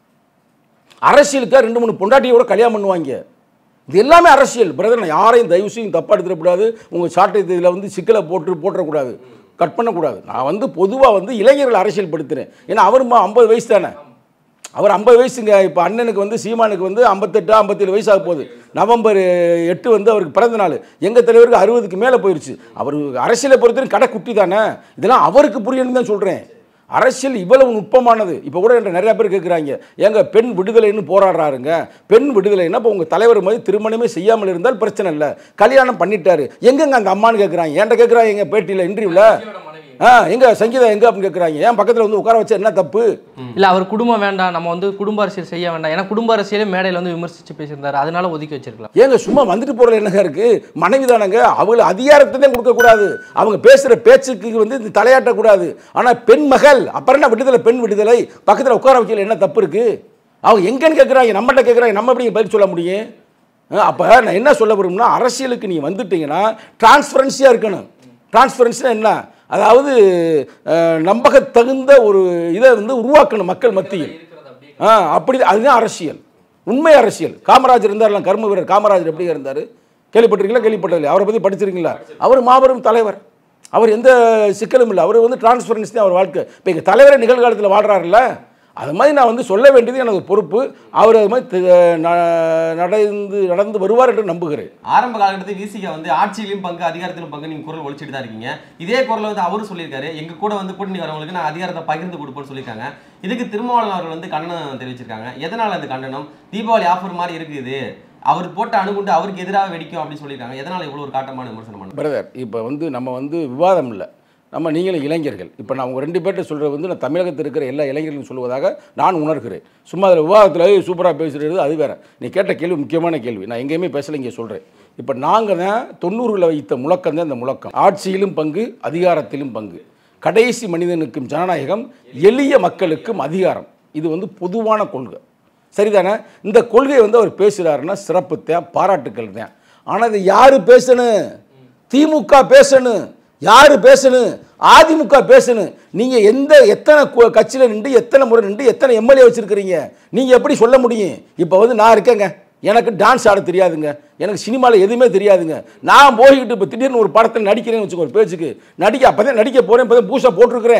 அரசியலுக்காக ரெண்டு மூணு பொண்டாட்டியை கூட கல்யாணம் பண்ணுவாங்க இது எல்லாமே அரசியல் பிரதர் நான் யாரையும் தயவு செய்யும் தப்பாக எடுத்துடக்கூடாது உங்கள் சாட்டை இதில் வந்து சிக்கலை போட்டு போட்டுறக்கூடாது கட் பண்ணக்கூடாது நான் வந்து பொதுவாக வந்து இளைஞர்கள் அரசியல் படுத்துறேன் ஏன்னா அவர் ஐம்பது வயசு தானே அவர் ஐம்பது வயசுங்க இப்போ அண்ணனுக்கு வந்து சீமானுக்கு வந்து ஐம்பத்தெட்டு ஐம்பத்தேழு வயசு ஆக போகுது நவம்பர் எட்டு வந்து அவருக்கு பிறந்த நாள் எங்கள் தலைவருக்கு அறுபதுக்கு மேலே போயிடுச்சு அவர் அரசியலை பொறுத்தவரை கடை குட்டி தானே இதெல்லாம் அவருக்கு புரியணும்னு தான் சொல்கிறேன் அரசியல் இவ்வளவு நுட்பமானது இப்போ கூட என்கிட்ட நிறைய பேர் கேட்குறாங்க ஏங்க பெண் விடுதலைன்னு போராடுறாருங்க பெண் விடுதலைன்னா இப்போ உங்கள் தலைவர் மாதிரி திருமணமே செய்யாமல் இருந்தால் பிரச்சனை இல்லை கல்யாணம் பண்ணிட்டாரு எங்கெங்க அந்த அம்மான்னு கேட்குறாங்க என்கிட்ட கேட்குறாங்க எங்கள் பேட்டியில் இன்டர்வியூவில் ஆ எங்க சங்கீதா எங்க அப்படின்னு கேட்குறாங்க ஏன் பக்கத்தில் வந்து உட்கார வச்சா என்ன தப்பு இல்ல அவர் குடும்பம் வேண்டாம் நம்ம வந்து குடும்ப அரசியல் செய்ய வேண்டாம் ஏன்னா குடும்ப அரசியலே மேடையில் வந்து விமர்சிச்சு பேசியிருந்தாரு அதனால ஒதுக்கி வச்சிருக்கலாம் ஏங்க சும்மா வந்துட்டு போகிறதுல என்னங்க இருக்கு மனைவி தானங்க அவங்கள அதிகாரத்தை தான் கொடுக்கக்கூடாது அவங்க பேசுகிற பேச்சுக்கு வந்து இது தலையாட்டக்கூடாது ஆனால் பெண் மகள் அப்புறம் என்ன விடுதலை பெண் விடுதலை பக்கத்தில் உட்கார வைக்கல என்ன தப்பு இருக்கு அவங்க எங்கன்னு கேட்குறாங்க நம்மகிட்ட கேட்குறாங்க நம்ம எப்படி பதில் சொல்ல முடியும் அப்போ நான் என்ன சொல்ல விரும்புனா அரசியலுக்கு நீ வந்துட்டீங்கன்னா டிரான்ஸ்பரன்சியாக இருக்கணும் டிரான்ஸ்பரன்சினா என்ன அதாவது அஹ், நம்பகத்தகுந்த ஒரு இதை வந்து உருவாக்கணும் மக்கள் மத்தியில் ஆ அப்படி அதுதான் அரசியல் உண்மை அரசியல் காமராஜர் இருந்தார்ல கர்ம வீரர் காமராஜர் எப்படி இருந்தார் கேள்விப்பட்டிருக்கீங்களா கேள்விப்பட்டதில்லை அவரை பற்றி படிச்சிருக்கீங்களா அவர் மாபெரும் தலைவர் அவர் எந்த சிக்கலும் இல்லை அவர் வந்து டிரான்ஸ்பரன்சி தான் அவர் வாழ்க்கை இப்போ எங்கள் தலைவரே நிகழ்காலத்தில் வாழ்கிறாருல்ல அது மாதிரி நான் வந்து சொல்ல வேண்டியது எனது பொறுப்பு அவர் அது மாதிரி தி- ந- நடந்து நடந்து வருவார் என்று நம்புகிறேன் ஆரம்ப காலகட்டத்தில் விசிக வந்து ஆட்சியிலும் பங்கு அதிகாரத்திலும் பங்கு நீங்க குரல் ஒழிச்சிட்டு தான் இருக்கீங்க இதே குரலை வந்து அவரும் சொல்லியிருக்காரு எங்க கூட வந்து கூட்டணி வரவங்களுக்கு நான் அதிகாரத்தை பகிர்ந்து கொடுப்பேன்னு சொல்லியிருக்காங்க இதுக்கு திருமாவளவன் அவர்கள் வந்து கண்டனம் தெரிவிச்சிருக்காங்க எதனால அந்த கண்டனம் தீபாவளி ஆஃபர் மாதிரி இருக்குது அவர் போட்ட அணுகுண்டு அவருக்கு எதிராக வெடிக்கும் அப்படின்னு சொல்லியிருக்காங்க எதனால இவ்வளவு ஒரு காட்டமான விமர்சனம் பண்ண பிரதர் இப்போ வந்து நம்ம வந்து விவாதம் இல்லை நம்ம நீங்களும் இளைஞர்கள் இப்போ நான் உங்கள் ரெண்டு பேர்ட்ட சொல்கிறது வந்து நான் தமிழகத்தில் இருக்கிற எல்லா இளைஞர்களும் சொல்வதாக நான் உணர்கிறேன் சும்மா அதில் விவாதத்தில் சூப்பராக பேசுகிறது அது வேற நீ கேட்ட கேள்வி முக்கியமான கேள்வி நான் எங்கேயுமே பேசல இங்கே சொல்கிறேன் இப்போ நாங்கள் தான் தொண்ணூறுகளில் வைத்த முழக்கம் தான் இந்த முழக்கம் ஆட்சியிலும் பங்கு அதிகாரத்திலும் பங்கு கடைசி மனிதனுக்கும் ஜனநாயகம் எளிய மக்களுக்கும் அதிகாரம் இது வந்து பொதுவான கொள்கை சரிதானே இந்த கொள்கையை வந்து அவர் பேசுகிறாருன்னா சிறப்பு தான் பாராட்டுக்கள் தான் ஆனால் இது யார் பேசணும் திமுக பேசணும் யார் பேசணும் அதிமுக பேசணும் நீங்கள் எந்த எத்தனை கு- கட்சியில் நின்று எத்தனை முறை நின்று எத்தனை எம்எல்ஏ வச்சுருக்கிறீங்க நீங்கள் எப்படி சொல்ல முடியும் இப்போ வந்து நான் இருக்கேங்க எனக்கு டான்ஸ் ஆட தெரியாதுங்க எனக்கு சினிமாவில் எதுவுமே தெரியாதுங்க நான் போய்கிட்டு இப்போ திடீர்னு ஒரு படத்தில் நடிக்கிறேன்னு வச்சுக்கோ ஒரு பேச்சுக்கு நடிக்க அப்போ தான் நடிக்க போகிறேன் இப்போ தான் பூசா போட்டிருக்கிறேன்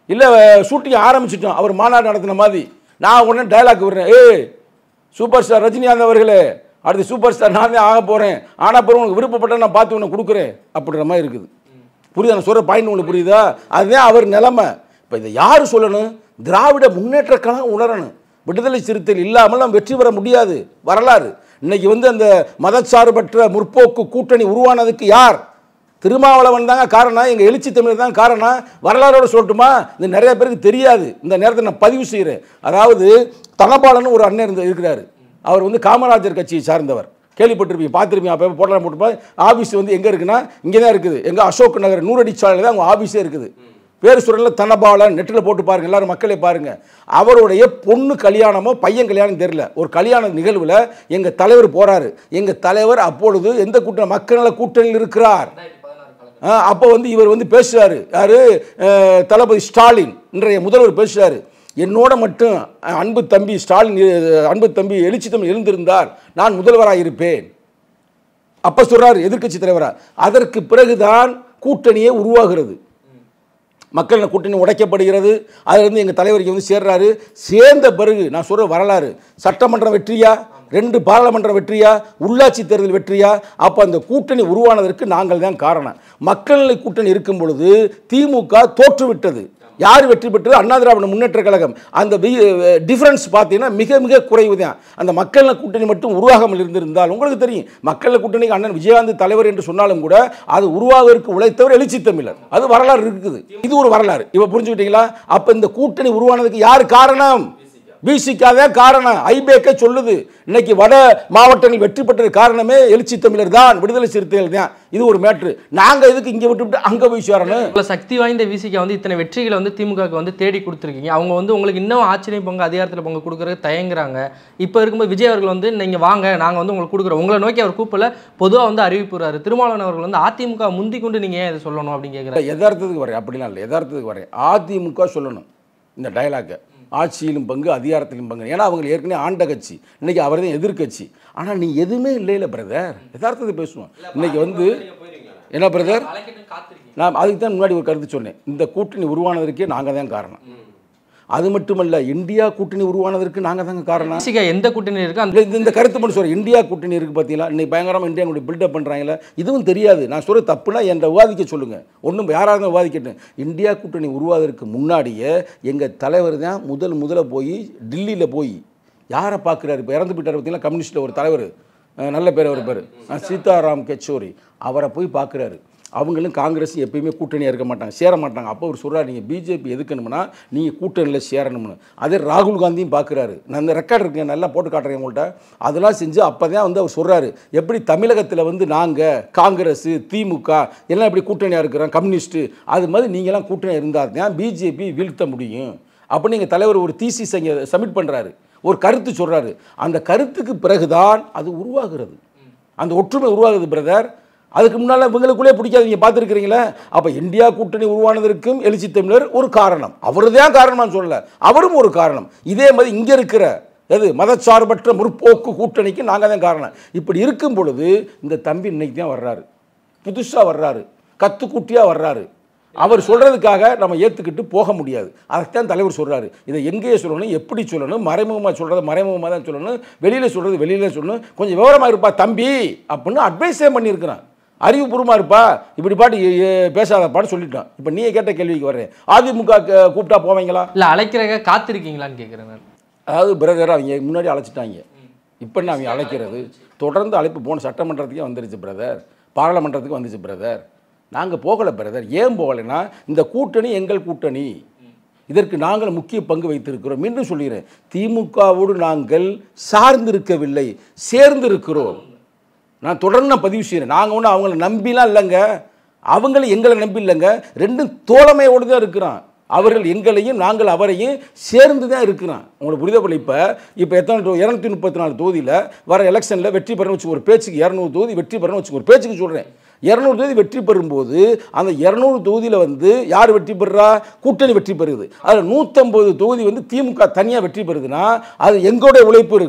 இல்லை ஷூட்டிங் ஆரம்பிச்சிட்டோம் அவர் மாநாடு நடத்தின மாதிரி நான் உடனே டைலாக் விடுறேன் ஏய் சூப்பர் ஸ்டார் ரஜினிகாந்த் அவர்களே அடுத்து சூப்பர் ஸ்டார் நான் தான் ஆக போகிறேன் ஆனால் பிறகு உனக்கு விருப்பப்பட்ட நான் பார்த்து உனக்கு கொடுக்குறேன் அப்படின்ற மாதிரி இருக்குது புரியுதா நான் சொல்கிற பாயிண்ட் உங்களுக்கு புரியுதா அதுதான் அவர் நிலைமை இப்போ இதை யார் சொல்லணும் திராவிட முன்னேற்ற கழகம் உணரணும் விடுதலை சிறுத்தைகள் இல்லாமல் நாம் வெற்றி பெற முடியாது வரலாறு இன்னைக்கு வந்து அந்த மதச்சார்பற்ற முற்போக்கு கூட்டணி உருவானதுக்கு யார் திருமாவளவன் தாங்க காரணம் எங்கள் எழுச்சி தமிழர் தான் காரணம் வரலாறோட சொல்லட்டுமா இது நிறைய பேருக்கு தெரியாது இந்த நேரத்தில் நான் பதிவு செய்கிறேன் அதாவது தனபாலன் ஒரு அண்ணன் இருந்து இருக்கிறாரு அவர் வந்து காமராஜர் கட்சியை சார்ந்தவர் கேள்விப்பட்டிருப்பீங்க பார்த்துருப்பீங்க அப்போ போட்டலாம் போட்டுப்பா ஆஃபீஸ் வந்து எங்கே இருக்குன்னா இங்கே தான் இருக்குது எங்கே அசோக் நகர் நூறடி சாலையில் தான் அவங்க ஆஃபீஸே இருக்குது பேர் சொல்கிறல தனபாலன் நெட்டில் போட்டு பாருங்க எல்லாரும் மக்களே பாருங்க அவருடைய பொண்ணு கல்யாணமோ பையன் கல்யாணம் தெரியல ஒரு கல்யாண நிகழ்வில் எங்கள் தலைவர் போறாரு எங்கள் தலைவர் அப்பொழுது எந்த கூட்டணி மக்கள் நல கூட்டணியில் இருக்கிறார் அப்போ வந்து இவர் வந்து பேசுறாரு யாரு அஹ், தளபதி ஸ்டாலின் இன்றைய முதல்வர் பேசுறாரு என்னோட மட்டும் அஹ், அன்பு தம்பி ஸ்டாலின் அஹ், அன்பு தம்பி எழுச்சி தம்பி இருந்திருந்தார் நான் முதல்வராக இருப்பேன் அப்ப சொல்றாரு எதிர்க்கட்சி தலைவரா அதற்கு பிறகுதான் கூட்டணியே உருவாகிறது மக்கள் நல கூட்டணி உடைக்கப்படுகிறது அதிலிருந்து எங்கள் தலைவர் இங்கே வந்து சேர்றாரு சேர்ந்த பிறகு நான் சொல்கிற வரலாறு சட்டமன்றம் வெற்றியா ரெண்டு பாராளுமன்ற வெற்றியா உள்ளாட்சி தேர்தல் வெற்றியா அப்போ அந்த கூட்டணி உருவானதற்கு நாங்கள் தான் காரணம் மக்கள் நல கூட்டணி இருக்கும் பொழுது திமுக தோற்றுவிட்டது யார் வெற்றி பெற்றது அண்ணா திராவிட முன்னேற்ற கழகம் அந்த டிஃபரன்ஸ் பார்த்தீங்கன்னா மிக மிக குறைவு தான் அந்த மக்கள் நல கூட்டணி மட்டும் உருவாகாமல் இருந்திருந்தால் உங்களுக்கு தெரியும் மக்கள் நல கூட்டணிக்கு அண்ணன் விஜயகாந்த் தலைவர் என்று சொன்னாலும் கூட அது உருவாவதற்கு உழைத்தவர் எழுச்சி தமிழர் அது வரலாறு இருக்குது இது ஒரு வரலாறு இப்போ புரிஞ்சுக்கிட்டீங்களா அப்போ இந்த கூட்டணி உருவானதுக்கு யார் காரணம் பிசிகா தான் காரணம் ஐபேக்கே சொல்லுது இன்னைக்கு வட மாவட்டங்கள் வெற்றி பெற்றது காரணமே எழுச்சி தமிழர் தான் விடுதலை சிறுத்தைகள் தான் இது ஒரு மேட்ரு நாங்கள் இதுக்கு இங்கே விட்டுவிட்டு அங்கே போய் சேரணும் இவ்வளோ சக்தி வாய்ந்த விசிக்கு வந்து இத்தனை வெற்றிகளை வந்து திமுகவுக்கு வந்து தேடி கொடுத்துருக்கீங்க அவங்க வந்து உங்களுக்கு இன்னும் ஆச்சரியம் பங்கு அதிகாரத்தில் பங்கு கொடுக்குறதுக்கு தயங்குறாங்க இப்போ இருக்கும்போது விஜய் அவர்கள் வந்து நீங்கள் வாங்க நாங்கள் வந்து உங்களுக்கு கொடுக்குறோம் உங்களை நோக்கி அவர் கூப்பிடல பொதுவாக வந்து அறிவிப்புறாரு திருமாவளவன் அவர்கள் வந்து அதிமுக முந்தி கொண்டு நீங்கள் ஏன் இதை சொல்லணும் அப்படின்னு கேட்குறாரு யதார்த்தத்துக்கு வரேன் அப்படிலாம் இல்லை யதார்த்தத்துக்கு வரேன் அதிமுக சொல்லணும் இந்த டயலாக்கை ஆட்சியிலும் பங்கு அதிகாரத்திலும் பங்கு ஏன்னா அவங்க ஏற்கனவே ஆண்ட கட்சி இன்னைக்கு அவர் தான் எதிர்க்கட்சி ஆனால் நீ எதுவுமே இல்லைல்ல பிரதர் யதார்த்தத்தை பேசுவோம் இன்னைக்கு வந்து என்ன பிரதர் நான் அதுக்கு தான் முன்னாடி ஒரு கருத்து சொன்னேன் இந்த கூட்டணி உருவானதற்கே நாங்கள் தான் காரணம் அது மட்டுமல்ல இந்தியா கூட்டணி உருவானதற்கு நாங்கள் தாங்க காரணம் விசிகா எந்த கூட்டணி இருக்கோ அந்த இந்த- இந்த- இந்த கருத்து மட்டும் சொல்கிறேன் இந்தியா கூட்டணி இருக்குது பார்த்தீங்களா இன்னைக்கு பயங்கரமாக இந்தியா கூட பில்டப் பண்ணுறாங்களே இதுவும் தெரியாது நான் சொல்கிற தப்புனா என் விவாதிக்க சொல்லுங்கள் ஒன்றும் யாராக இருந்தாலும் விவாதிக்கட்டும் இந்தியா கூட்டணி உருவாவதற்கு முன்னாடியே எங்கள் தலைவர் தான் முதல் முதல்ல போய் டில்லியில் போய் யாரை பார்க்குறாரு இப்போ இறந்து போயிட்டார் பார்த்தீங்களா கம்யூனிஸ்ட்டில் ஒரு தலைவர் அஹ் நல்ல பேர் அவர் பேர் அஹ் சீதாராம் கெச்சோரி அவரை போய் பார்க்குறாரு அவங்களும் காங்கிரஸ் எப்பயுமே கூட்டணியாக இருக்க மாட்டாங்க சேர மாட்டாங்க அப்போ அவர் சொல்கிறார் நீங்கள் பிஜேபி எதுக்கணும்னா நீங்கள் கூட்டணியில் சேரணும்னு அதே ராகுல் காந்தியும் பார்க்குறாரு நான் இந்த ரெக்கார்ட் இருக்குங்க நல்லா போட்டு காட்டுறேன் உங்கள்கிட்ட அதெல்லாம் செஞ்சு அப்போ தான் வந்து அவர் சொல்கிறாரு எப்படி தமிழகத்தில் வந்து நாங்கள் காங்கிரஸ் திமுக எல்லாம் எப்படி கூட்டணியாக இருக்கிறோம் கம்யூனிஸ்ட்டு அது மாதிரி நீங்களாம் கூட்டணியாக இருந்தால் தான் பிஜேபி வீழ்த்த முடியும் அப்போ நீங்கள் தலைவர் ஒரு தீசிஸ் இங்கே சப்மிட் பண்ணுறாரு ஒரு கருத்து சொல்கிறாரு அந்த கருத்துக்கு பிறகுதான் அது உருவாகிறது அந்த ஒற்றுமை உருவாகுது பிரதர் அதுக்கு முன்னால் இவங்களுக்குள்ளே பிடிக்காது நீங்கள் பார்த்துருக்கிறீங்களே அப்போ இந்தியா கூட்டணி உருவானதற்கும் எழுச்சி தமிழர் ஒரு காரணம் அவர் தான் காரணம்னு சொல்லல அவரும் ஒரு காரணம் இதே மாதிரி இங்கே இருக்கிற எது மதச்சார்பற்ற முற்போக்கு கூட்டணிக்கு நாங்கள் தான் காரணம் இப்படி இருக்கும் பொழுது இந்த தம்பி இன்னைக்கு தான் வர்றாரு புதுசாக வர்றாரு கத்துக்குட்டியாக வர்றாரு அவர் சொல்கிறதுக்காக நம்ம ஏற்றுக்கிட்டு போக முடியாது அதைத்தான் தலைவர் சொல்கிறாரு இதை எங்கேயே சொல்லணும் எப்படி சொல்லணும் மறைமுகமாக சொல்கிறத மறைமுகமாக தான் சொல்லணும் வெளியில் சொல்கிறது வெளியில் சொல்லணும் கொஞ்சம் விவரமாக இருப்பா தம்பி அப்படின்னு அட்வைஸே பண்ணியிருக்கிறான் அறிவுபூர்வமாக இருப்பா இப்படி பாட்டு எ- எ- பேசாதப்பான்னு சொல்லிட்டான் இப்போ நீயே கேட்ட கேள்விக்கு வர்றேன் அதிமுக க- கூப்பிட்டா போவீங்களா இல்லை அழைக்கிறக்க காத்திருக்கீங்களான்னு கேட்குறேன் நான் அதாவது பிரதர் அவங்க முன்னாடி அழைச்சிட்டாங்க இப்போ என்ன அவங்க அழைக்கிறது தொடர்ந்து அழைப்பு போன சட்டமன்றத்துக்கே வந்துருச்சு பிரதர் பாராளுமன்றத்துக்கு வந்துச்சு பிரதர் நாங்கள் போகலை பிரதர் ஏன் போகலைன்னா இந்த கூட்டணி எங்கள் கூட்டணி இதற்கு நாங்கள் முக்கிய பங்கு வைத்திருக்கிறோம் மீண்டும் சொல்கிறேன் திமுகவோடு நாங்கள் சார்ந்திருக்கவில்லை சேர்ந்திருக்கிறோம் நான் தொடர்ந்து நான் பதிவு செய்கிறேன் நாங்கள் ஒன்றும் அவங்கள நம்பிலாம் இல்லைங்க அவங்களும் எங்களை நம்பி இல்லைங்க ரெண்டும் தோழமையோடு தான் இருக்கிறான் அவர்கள் எங்களையும் நாங்கள் அவரையும் சேர்ந்து தான் இருக்கிறான் உங்களுக்கு புரிதப்படல இப்போ இப்போ எத்தனை தொ- இரநூத்தி முப்பத்தி நாலு தொகுதியில் வர எலெக்ஷனில் வெற்றி பெறணும் வச்சு ஒரு பேச்சுக்கு இரநூறு தொகுதி வெற்றி பெறணும் வச்சு ஒரு பேச்சுக்கு சொல்கிறேன் இரநூறு தொகுதி வெற்றி பெறும்போது அந்த இரநூறு தொகுதியில் வந்து யார் வெற்றி பெறுறா கூட்டணி வெற்றி பெறுது அதில் நூற்றம்பது தொகுதி வந்து திமுக தனியாக வெற்றி பெறுதுன்னா அது எங்களுடைய உழைப்பு இருக்கும்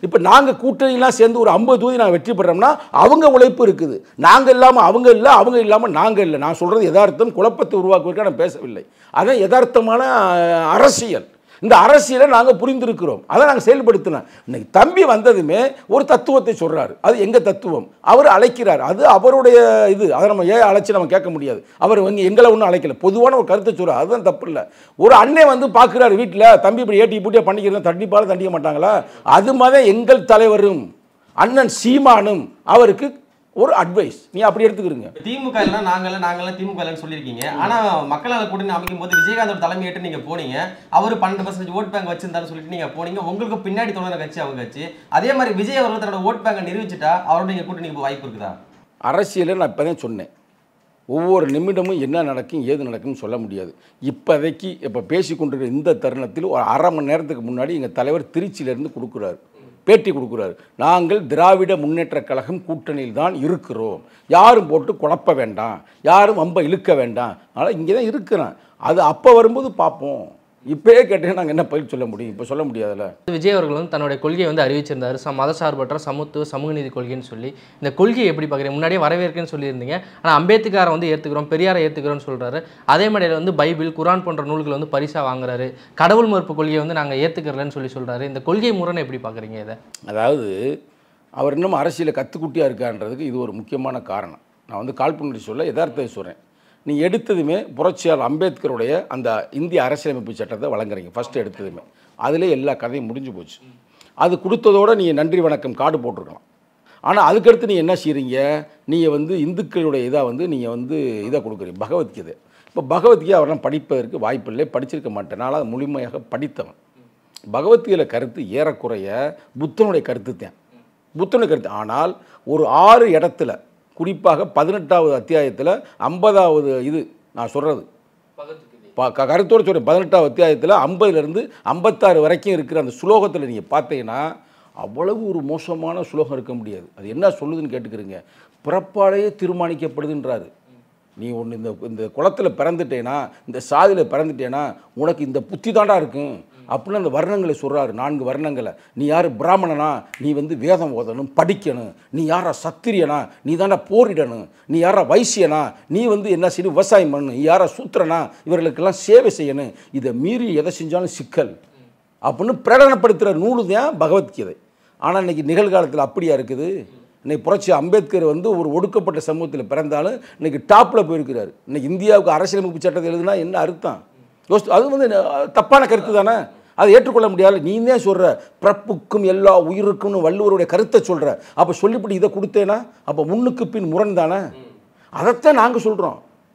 இப்போ நாங்கள் கூட்டணிலாம் சேர்ந்து ஒரு ஐம்பது தொகுதி நாங்கள் வெற்றி பெறோம்னா அவங்க உழைப்பு இருக்குது நாங்கள் இல்லாமல் அவங்க இல்லை அவங்க இல்லாமல் நாங்கள் இல்லை நான் சொல்கிறது யதார்த்தம் குழப்பத்தை உருவாக்குவதற்காக நான் பேசவில்லை அதான் யதார்த்தமான அஹ், அரசியல் இந்த அரசியலை நாங்கள் புரிந்திருக்கிறோம் அதை நாங்கள் செயல்படுத்தினோம் இன்னைக்கு தம்பி வந்ததுமே ஒரு தத்துவத்தை சொல்கிறாரு அது எங்கள் தத்துவம் அவர் அழைக்கிறார் அது அவருடைய இது அதை நம்ம ஏன் அழைச்சி நம்ம கேட்க முடியாது அவர் வந்து எங்களை ஒன்றும் அழைக்கல பொதுவான ஒரு கருத்தை சொல்கிறார் அதுதான் தப்பு இல்லை ஒரு அண்ணன் வந்து பார்க்குறாரு வீட்டில் தம்பி இப்படி ஏட்டி பூட்டியாக பண்ணிக்கிறதா தண்டிப்பாலும் தண்டிக்க மாட்டாங்களா அது மாதிரி எங்கள் தலைவரும் அண்ணன் சீமானும் அவருக்கு ஒரு அட்வைஸ் நீ அப்படி எடுத்துக்கிறீங்க திமுக எல்லாம் நாங்கள்ல நாங்கள்லாம் திமுக இல்லைன்னு சொல்லியிருக்கீங்க ஆனா மக்களால் கூட்டணி அமைக்கும் போது விஜயகாந்தோட தலைமையேற்று நீங்க போனீங்க அவர் பன்னெண்டு பர்சன்டேஜ் ஓட் பேங்க் வச்சிருந்தாரு சொல்லிட்டு நீங்க போனீங்க உங்களுக்கு பின்னாடி தொடர்ந்த கட்சி அவங்க கட்சி அதே மாதிரி விஜய் அவர்கள் தன்னோட ஓட் பேங்கை நிரூபிச்சுட்டா அவரோட நீங்க கூட்டணிக்கு போக வாய்ப்பு இருக்குதா அரசியலில் நான் இப்போ தான் சொன்னேன் ஒவ்வொரு நிமிடமும் என்ன நடக்கும் ஏது நடக்கும்னு சொல்ல முடியாது இப்போதைக்கு இப்போ பேசி கொண்டிருக்கிற இந்த தருணத்தில் ஒரு அரை மணி நேரத்துக்கு முன்னாடி எங்கள் தலைவர் திருச்சியிலேருந்து கொடுக்குறாரு பேட்டி கொடுக்குறாரு நாங்கள் திராவிட முன்னேற்றக் கழகம் கூட்டணியில் தான் இருக்கிறோம் யாரும் போட்டு குழப்ப வேண்டாம் யாரும் வம்ப இழுக்க வேண்டாம் அதனால் இங்கே தான் இருக்கிறேன் அது அப்போ வரும்போது பார்ப்போம் இப்போயே கேட்டேன் நாங்கள் என்ன பதில் சொல்ல முடியும் இப்போ சொல்ல முடியாதுல்ல விஜய் அவர்கள் வந்து தன்னுடைய கொள்கையை வந்து அறிவிச்சிருந்தாரு ச மதசார்பற்ற சமத்துவ சமூக நீதி கொள்கைன்னு சொல்லி இந்த கொள்கையை எப்படி பார்க்குறீங்க முன்னாடியே வரவேற்கன்னு சொல்லியிருந்தீங்க ஆனால் அம்பேத்கரை வந்து ஏற்றுக்கிறோம் பெரியாரை ஏற்றுக்கிறோம்னு சொல்கிறாரு அதே மாதிரியில் வந்து பைபிள் குரான் போன்ற நூல்கள் வந்து பரிசாக வாங்குறாரு கடவுள் மறுப்பு கொள்கையை வந்து நாங்கள் ஏற்றுக்கிறலன்னு சொல்லி சொல்கிறாரு இந்த கொள்கை முரணை எப்படி பார்க்குறீங்க இதை அதாவது அவர் இன்னும் அரசியலில் கத்துக்குட்டியாக இருக்கான்றதுக்கு இது ஒரு முக்கியமான காரணம் நான் வந்து காழ்ப்புணர்ச்சி சொல்ல யதார்த்தத்தை சொல்கிறேன் நீ எடுத்ததுமே புரட்சியாளர் அம்பேத்கருடைய அந்த இந்திய அரசியலமைப்பு சட்டத்தை வழங்குறீங்க ஃபஸ்ட்டு எடுத்ததுமே அதிலே எல்லா கதையும் முடிஞ்சு போச்சு அது கொடுத்ததோட நீங்கள் நன்றி வணக்கம் கார்டு போட்டிருக்கலாம் ஆனால் அதுக்கடுத்து நீ என்ன செய்கிறீங்க நீங்கள் வந்து இந்துக்களுடைய இதாக வந்து நீங்கள் வந்து இதை கொடுக்குறீங்க பகவத்கீதை இப்போ பகவத்கீதை அவரெல்லாம் படிப்பதற்கு வாய்ப்பில்லை படிச்சிருக்க மாட்டேன் நான் அதை முழுமையாக படித்தவன் பகவத்கீதை கருத்து ஏறக்குறைய புத்தனுடைய கருத்து தான் புத்தனுடைய கருத்து ஆனால் ஒரு ஆறு இடத்துல குறிப்பாக பதினெட்டாவது அத்தியாயத்தில் ஐம்பதாவது இது நான் சொல்கிறது ப க- கருத்தோடு சொல்கிறேன் பதினெட்டாவது அத்தியாயத்தில் ஐம்பதுலேருந்து ஐம்பத்தாறு வரைக்கும் இருக்கிற அந்த ஸ்லோகத்தில் நீங்கள் பார்த்தீங்கன்னா அவ்வளவு ஒரு மோசமான ஸ்லோகம் இருக்க முடியாது அது என்ன சொல்லுதுன்னு கேட்டுக்கிறீங்க பிறப்பாலேயே தீர்மானிக்கப்படுதுன்றாரு நீ ஒன்று இந்த இந்த குளத்தில் பிறந்துட்டேனா இந்த சாதியில் பிறந்துட்டேனா உனக்கு இந்த புத்தி தாண்டா இருக்கும் அப்படின்னு அந்த வர்ணங்களை சொல்கிறாரு நான்கு வர்ணங்களை நீ யார் பிராமணனா நீ வந்து வேதம் ஓதணும் படிக்கணும் நீ யாரா சத்திரியனா நீ தாண்டா போரிடணும் நீ யாரா வைசியனா நீ வந்து என்ன செய்யணும் விவசாயம் பண்ணணும் நீ யாரா சூத்திரனா இவர்களுக்கெல்லாம் சேவை செய்யணும் இதை மீறி எதை செஞ்சாலும் சிக்கல் அப்படின்னு பிரகடனப்படுத்துகிற நூலு தான் பகவத்கீதை ஆனால் இன்னைக்கு நிகழ்காலத்தில் அப்படியா இருக்குது இன்னைக்கு புரட்சி அம்பேத்கர் வந்து ஒரு ஒடுக்கப்பட்ட சமூகத்தில் பிறந்தாலும் இன்னைக்கு டாப்பில் போயிருக்கிறாரு இன்னைக்கு இந்தியாவுக்கு அரசியலமைப்பு சட்டத்தை எழுதுனா என்ன அர்த்தம் யோசித்து அது வந்து அஹ், தப்பான கருத்து தானே அதை ஏற்றுக்கொள்ள முடியாது நீ தான் சொல்கிற பிறப்புக்கும் எல்லா உயிருக்கும்னு வள்ளுவருடைய கருத்தை சொல்கிற அப்போ சொல்லிப்படி இதை கொடுத்தேனா அப்போ முன்னுக்கு பின் முரண் தானே அதைத்தான் நாங்கள் சொல்கிறோம்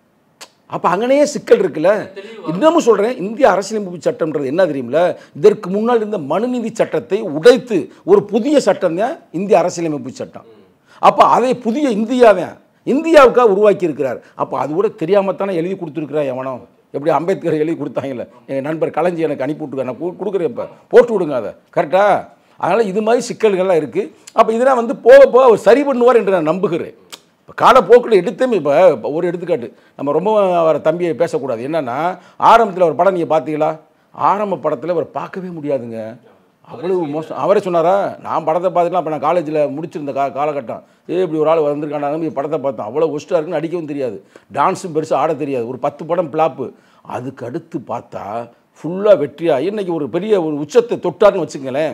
அப்போ அங்கனையே சிக்கல் இருக்குல்ல இன்னமும் சொல்கிறேன் இந்திய அரசியலமைப்பு சட்டம்ன்றது என்ன தெரியுமில இதற்கு முன்னால் இருந்த மனுநீதி சட்டத்தை உடைத்து ஒரு புதிய சட்டம் தான் இந்திய அரசியலமைப்பு சட்டம் அப்போ அதை புதிய இந்தியாவே இந்தியாவுக்காக உருவாக்கி இருக்கிறார் அப்போ அது கூட தெரியாமல் தானே எழுதி கொடுத்துருக்குறான் எவனோ எப்படி அம்பேத்கர் எழுதி கொடுத்தாங்கல்ல எங்கள் நண்பர் கலைஞ்சி எனக்கு அனுப்பி விட்டுருக்க நான் கு- கொடுக்குறேன் இப்போ போட்டு விடுங்க அதை கரெக்டா அதனால் இது மாதிரி சிக்கல்கள்லாம் இருக்குது அப்போ இதெல்லாம் வந்து போக போக அவர் சரி பண்ணுவார் என்று நான் நம்புகிறேன் இப்போ காலப்போக்கில் எடுத்தே இப்போ ஒரு எடுத்துக்காட்டு நம்ம ரொம்ப அவரை தம்பியை பேசக்கூடாது என்னன்னா ஆரம்பத்தில் ஒரு படம் நீங்கள் பார்த்தீங்களா ஆரம்ப படத்தில் அவர் பார்க்கவே முடியாதுங்க அவ்வளவு மோசம் அவரே சொன்னாரா நான் படத்தை பார்த்துக்கலாம் அப்போ நான் காலேஜில் முடிச்சிருந்த கா காலகட்டம் ஏ இப்படி ஒரு ஆள் வந்திருக்காண்டா நம்பி படத்தை பார்த்தோம் அவ்வளோ ஒஸ்ட்டாக இருக்குன்னு அடிக்கவும் தெரியாது டான்ஸும் பெருசாக ஆட தெரியாது ஒரு பத்து படம் பிளாப்பு அதுக்கு அடுத்து பார்த்தா ஃபுல்லாக வெற்றியாக இன்னைக்கு ஒரு பெரிய ஒரு உச்சத்தை தொட்டாருன்னு வச்சுங்களேன்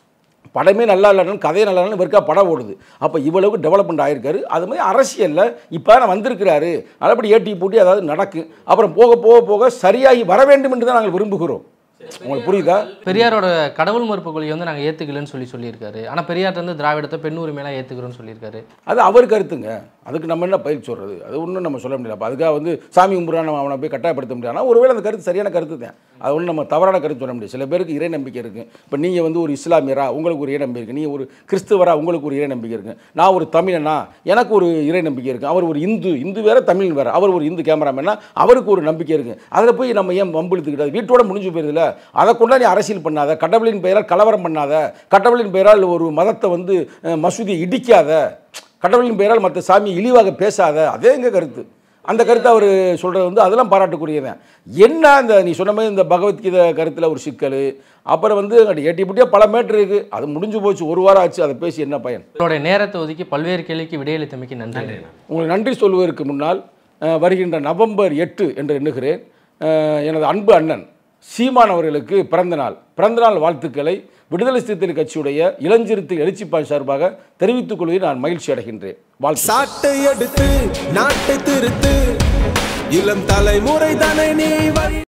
படமே நல்லா இல்லைன்னு கதையே நல்லா இல்லைன்னு இவருக்கா படம் ஓடுது அப்போ இவ்வளவுக்கு டெவலப்மெண்ட் ஆகிருக்காரு அது மாதிரி அரசியலில் இப்போ நான் வந்திருக்கிறாரு நல்லபடி ஏட்டி பூட்டி அதாவது நடக்கும் அப்புறம் போக போக போக சரியாகி வர வேண்டும் என்று தான் நாங்கள் விரும்புகிறோம் உங்களுக்கு புரியுதா பெரியாரோட கடவுள் மறுப்பு கொள்கையை வந்து நாங்கள் ஏற்றுக்கலன்னு சொல்லி சொல்லியிருக்காரு ஆனால் பெரியார் வந்து திராவிடத்தை பெண் உரிமையெல்லாம் ஏற்றுக்கிறோன்னு சொல்லியிருக்காரு அது அவர் கருத்துங்க அதுக்கு நம்ம என்ன பயிர் சொல்கிறது அது ஒன்றும் நம்ம சொல்ல முடியல அப்போ அதுக்காக வந்து சாமி கும்பிட்றா நம்ம அவனை போய் கட்டாயப்படுத்த முடியாது ஆனால் ஒருவேளை அந்த கருத்து சரியான கருத்து தான் அது ஒன்றும் நம்ம தவறான கருத்து சொல்ல முடியாது சில பேருக்கு இறை நம்பிக்கை இருக்குது இப்போ நீங்கள் வந்து ஒரு இஸ்லாமியரா உங்களுக்கு ஒரு இறை நம்பிக்கை இருக்குது நீங்கள் ஒரு கிறிஸ்துவரா உங்களுக்கு ஒரு இறை நம்பிக்கை இருக்குது நான் ஒரு தமிழனா எனக்கு ஒரு இறை நம்பிக்கை இருக்குது அவர் ஒரு இந்து இந்து வேற தமிழ் வேற அவர் ஒரு இந்து கேமராமேனா அவருக்கு ஒரு நம்பிக்கை இருக்குது அதில் போய் நம்ம ஏன் வம்பிழுத்துக்கிட்டாது வீட்டோட முடிஞ்சு போயிருதுல அதை கொண்டா நீ அரசியல் பண்ணாத கடவுளின் பெயரால் கலவரம் பண்ணாத கடவுளின் பெயரால் ஒரு மதத்தை வந்து அஹ், மசூதியை இடிக்காத கடவுளின் பெயரால் மற்ற சாமியை இழிவாக பேசாத அதே எங்க கருத்து அந்த கருத்தை அவர் சொல்கிறது வந்து அதெல்லாம் பாராட்டுக்குரியதான் என்ன இந்த நீ சொன்ன மாதிரி இந்த பகவத்கீதை கருத்தில் ஒரு சிக்கல் அப்புறம் வந்து எட்டி புட்டியாக பல மேட்ரு இருக்குது அது முடிஞ்சு போச்சு ஒரு வாரம் ஆச்சு அதை பேசி என்ன பயன் உங்களுடைய நேரத்தை ஒதுக்கி பல்வேறு கேள்விக்கு விடையளித்தமைக்கு நன்றி உங்களுக்கு நன்றி சொல்வதற்கு முன்னால் அஹ், வருகின்ற நவம்பர் எட்டு என்று எண்ணுகிறேன் அஹ், எனது அன்பு அண்ணன் சீமான் அவர்களுக்கு பிறந்த நாள் பிறந்தநாள் வாழ்த்துக்களை விடுதலை சிறுத்தைகள் கட்சியுடைய இளஞ்சிறுத்தை எழுச்சிப்பாய் சார்பாக தெரிவித்துக் கொள்வதில் நான் மகிழ்ச்சி அடைகின்றேன் வாழ்த்து சாட்டை எடுத்து நாட்டை திருத்து இளம் தலைமுறை தானே நீ வழி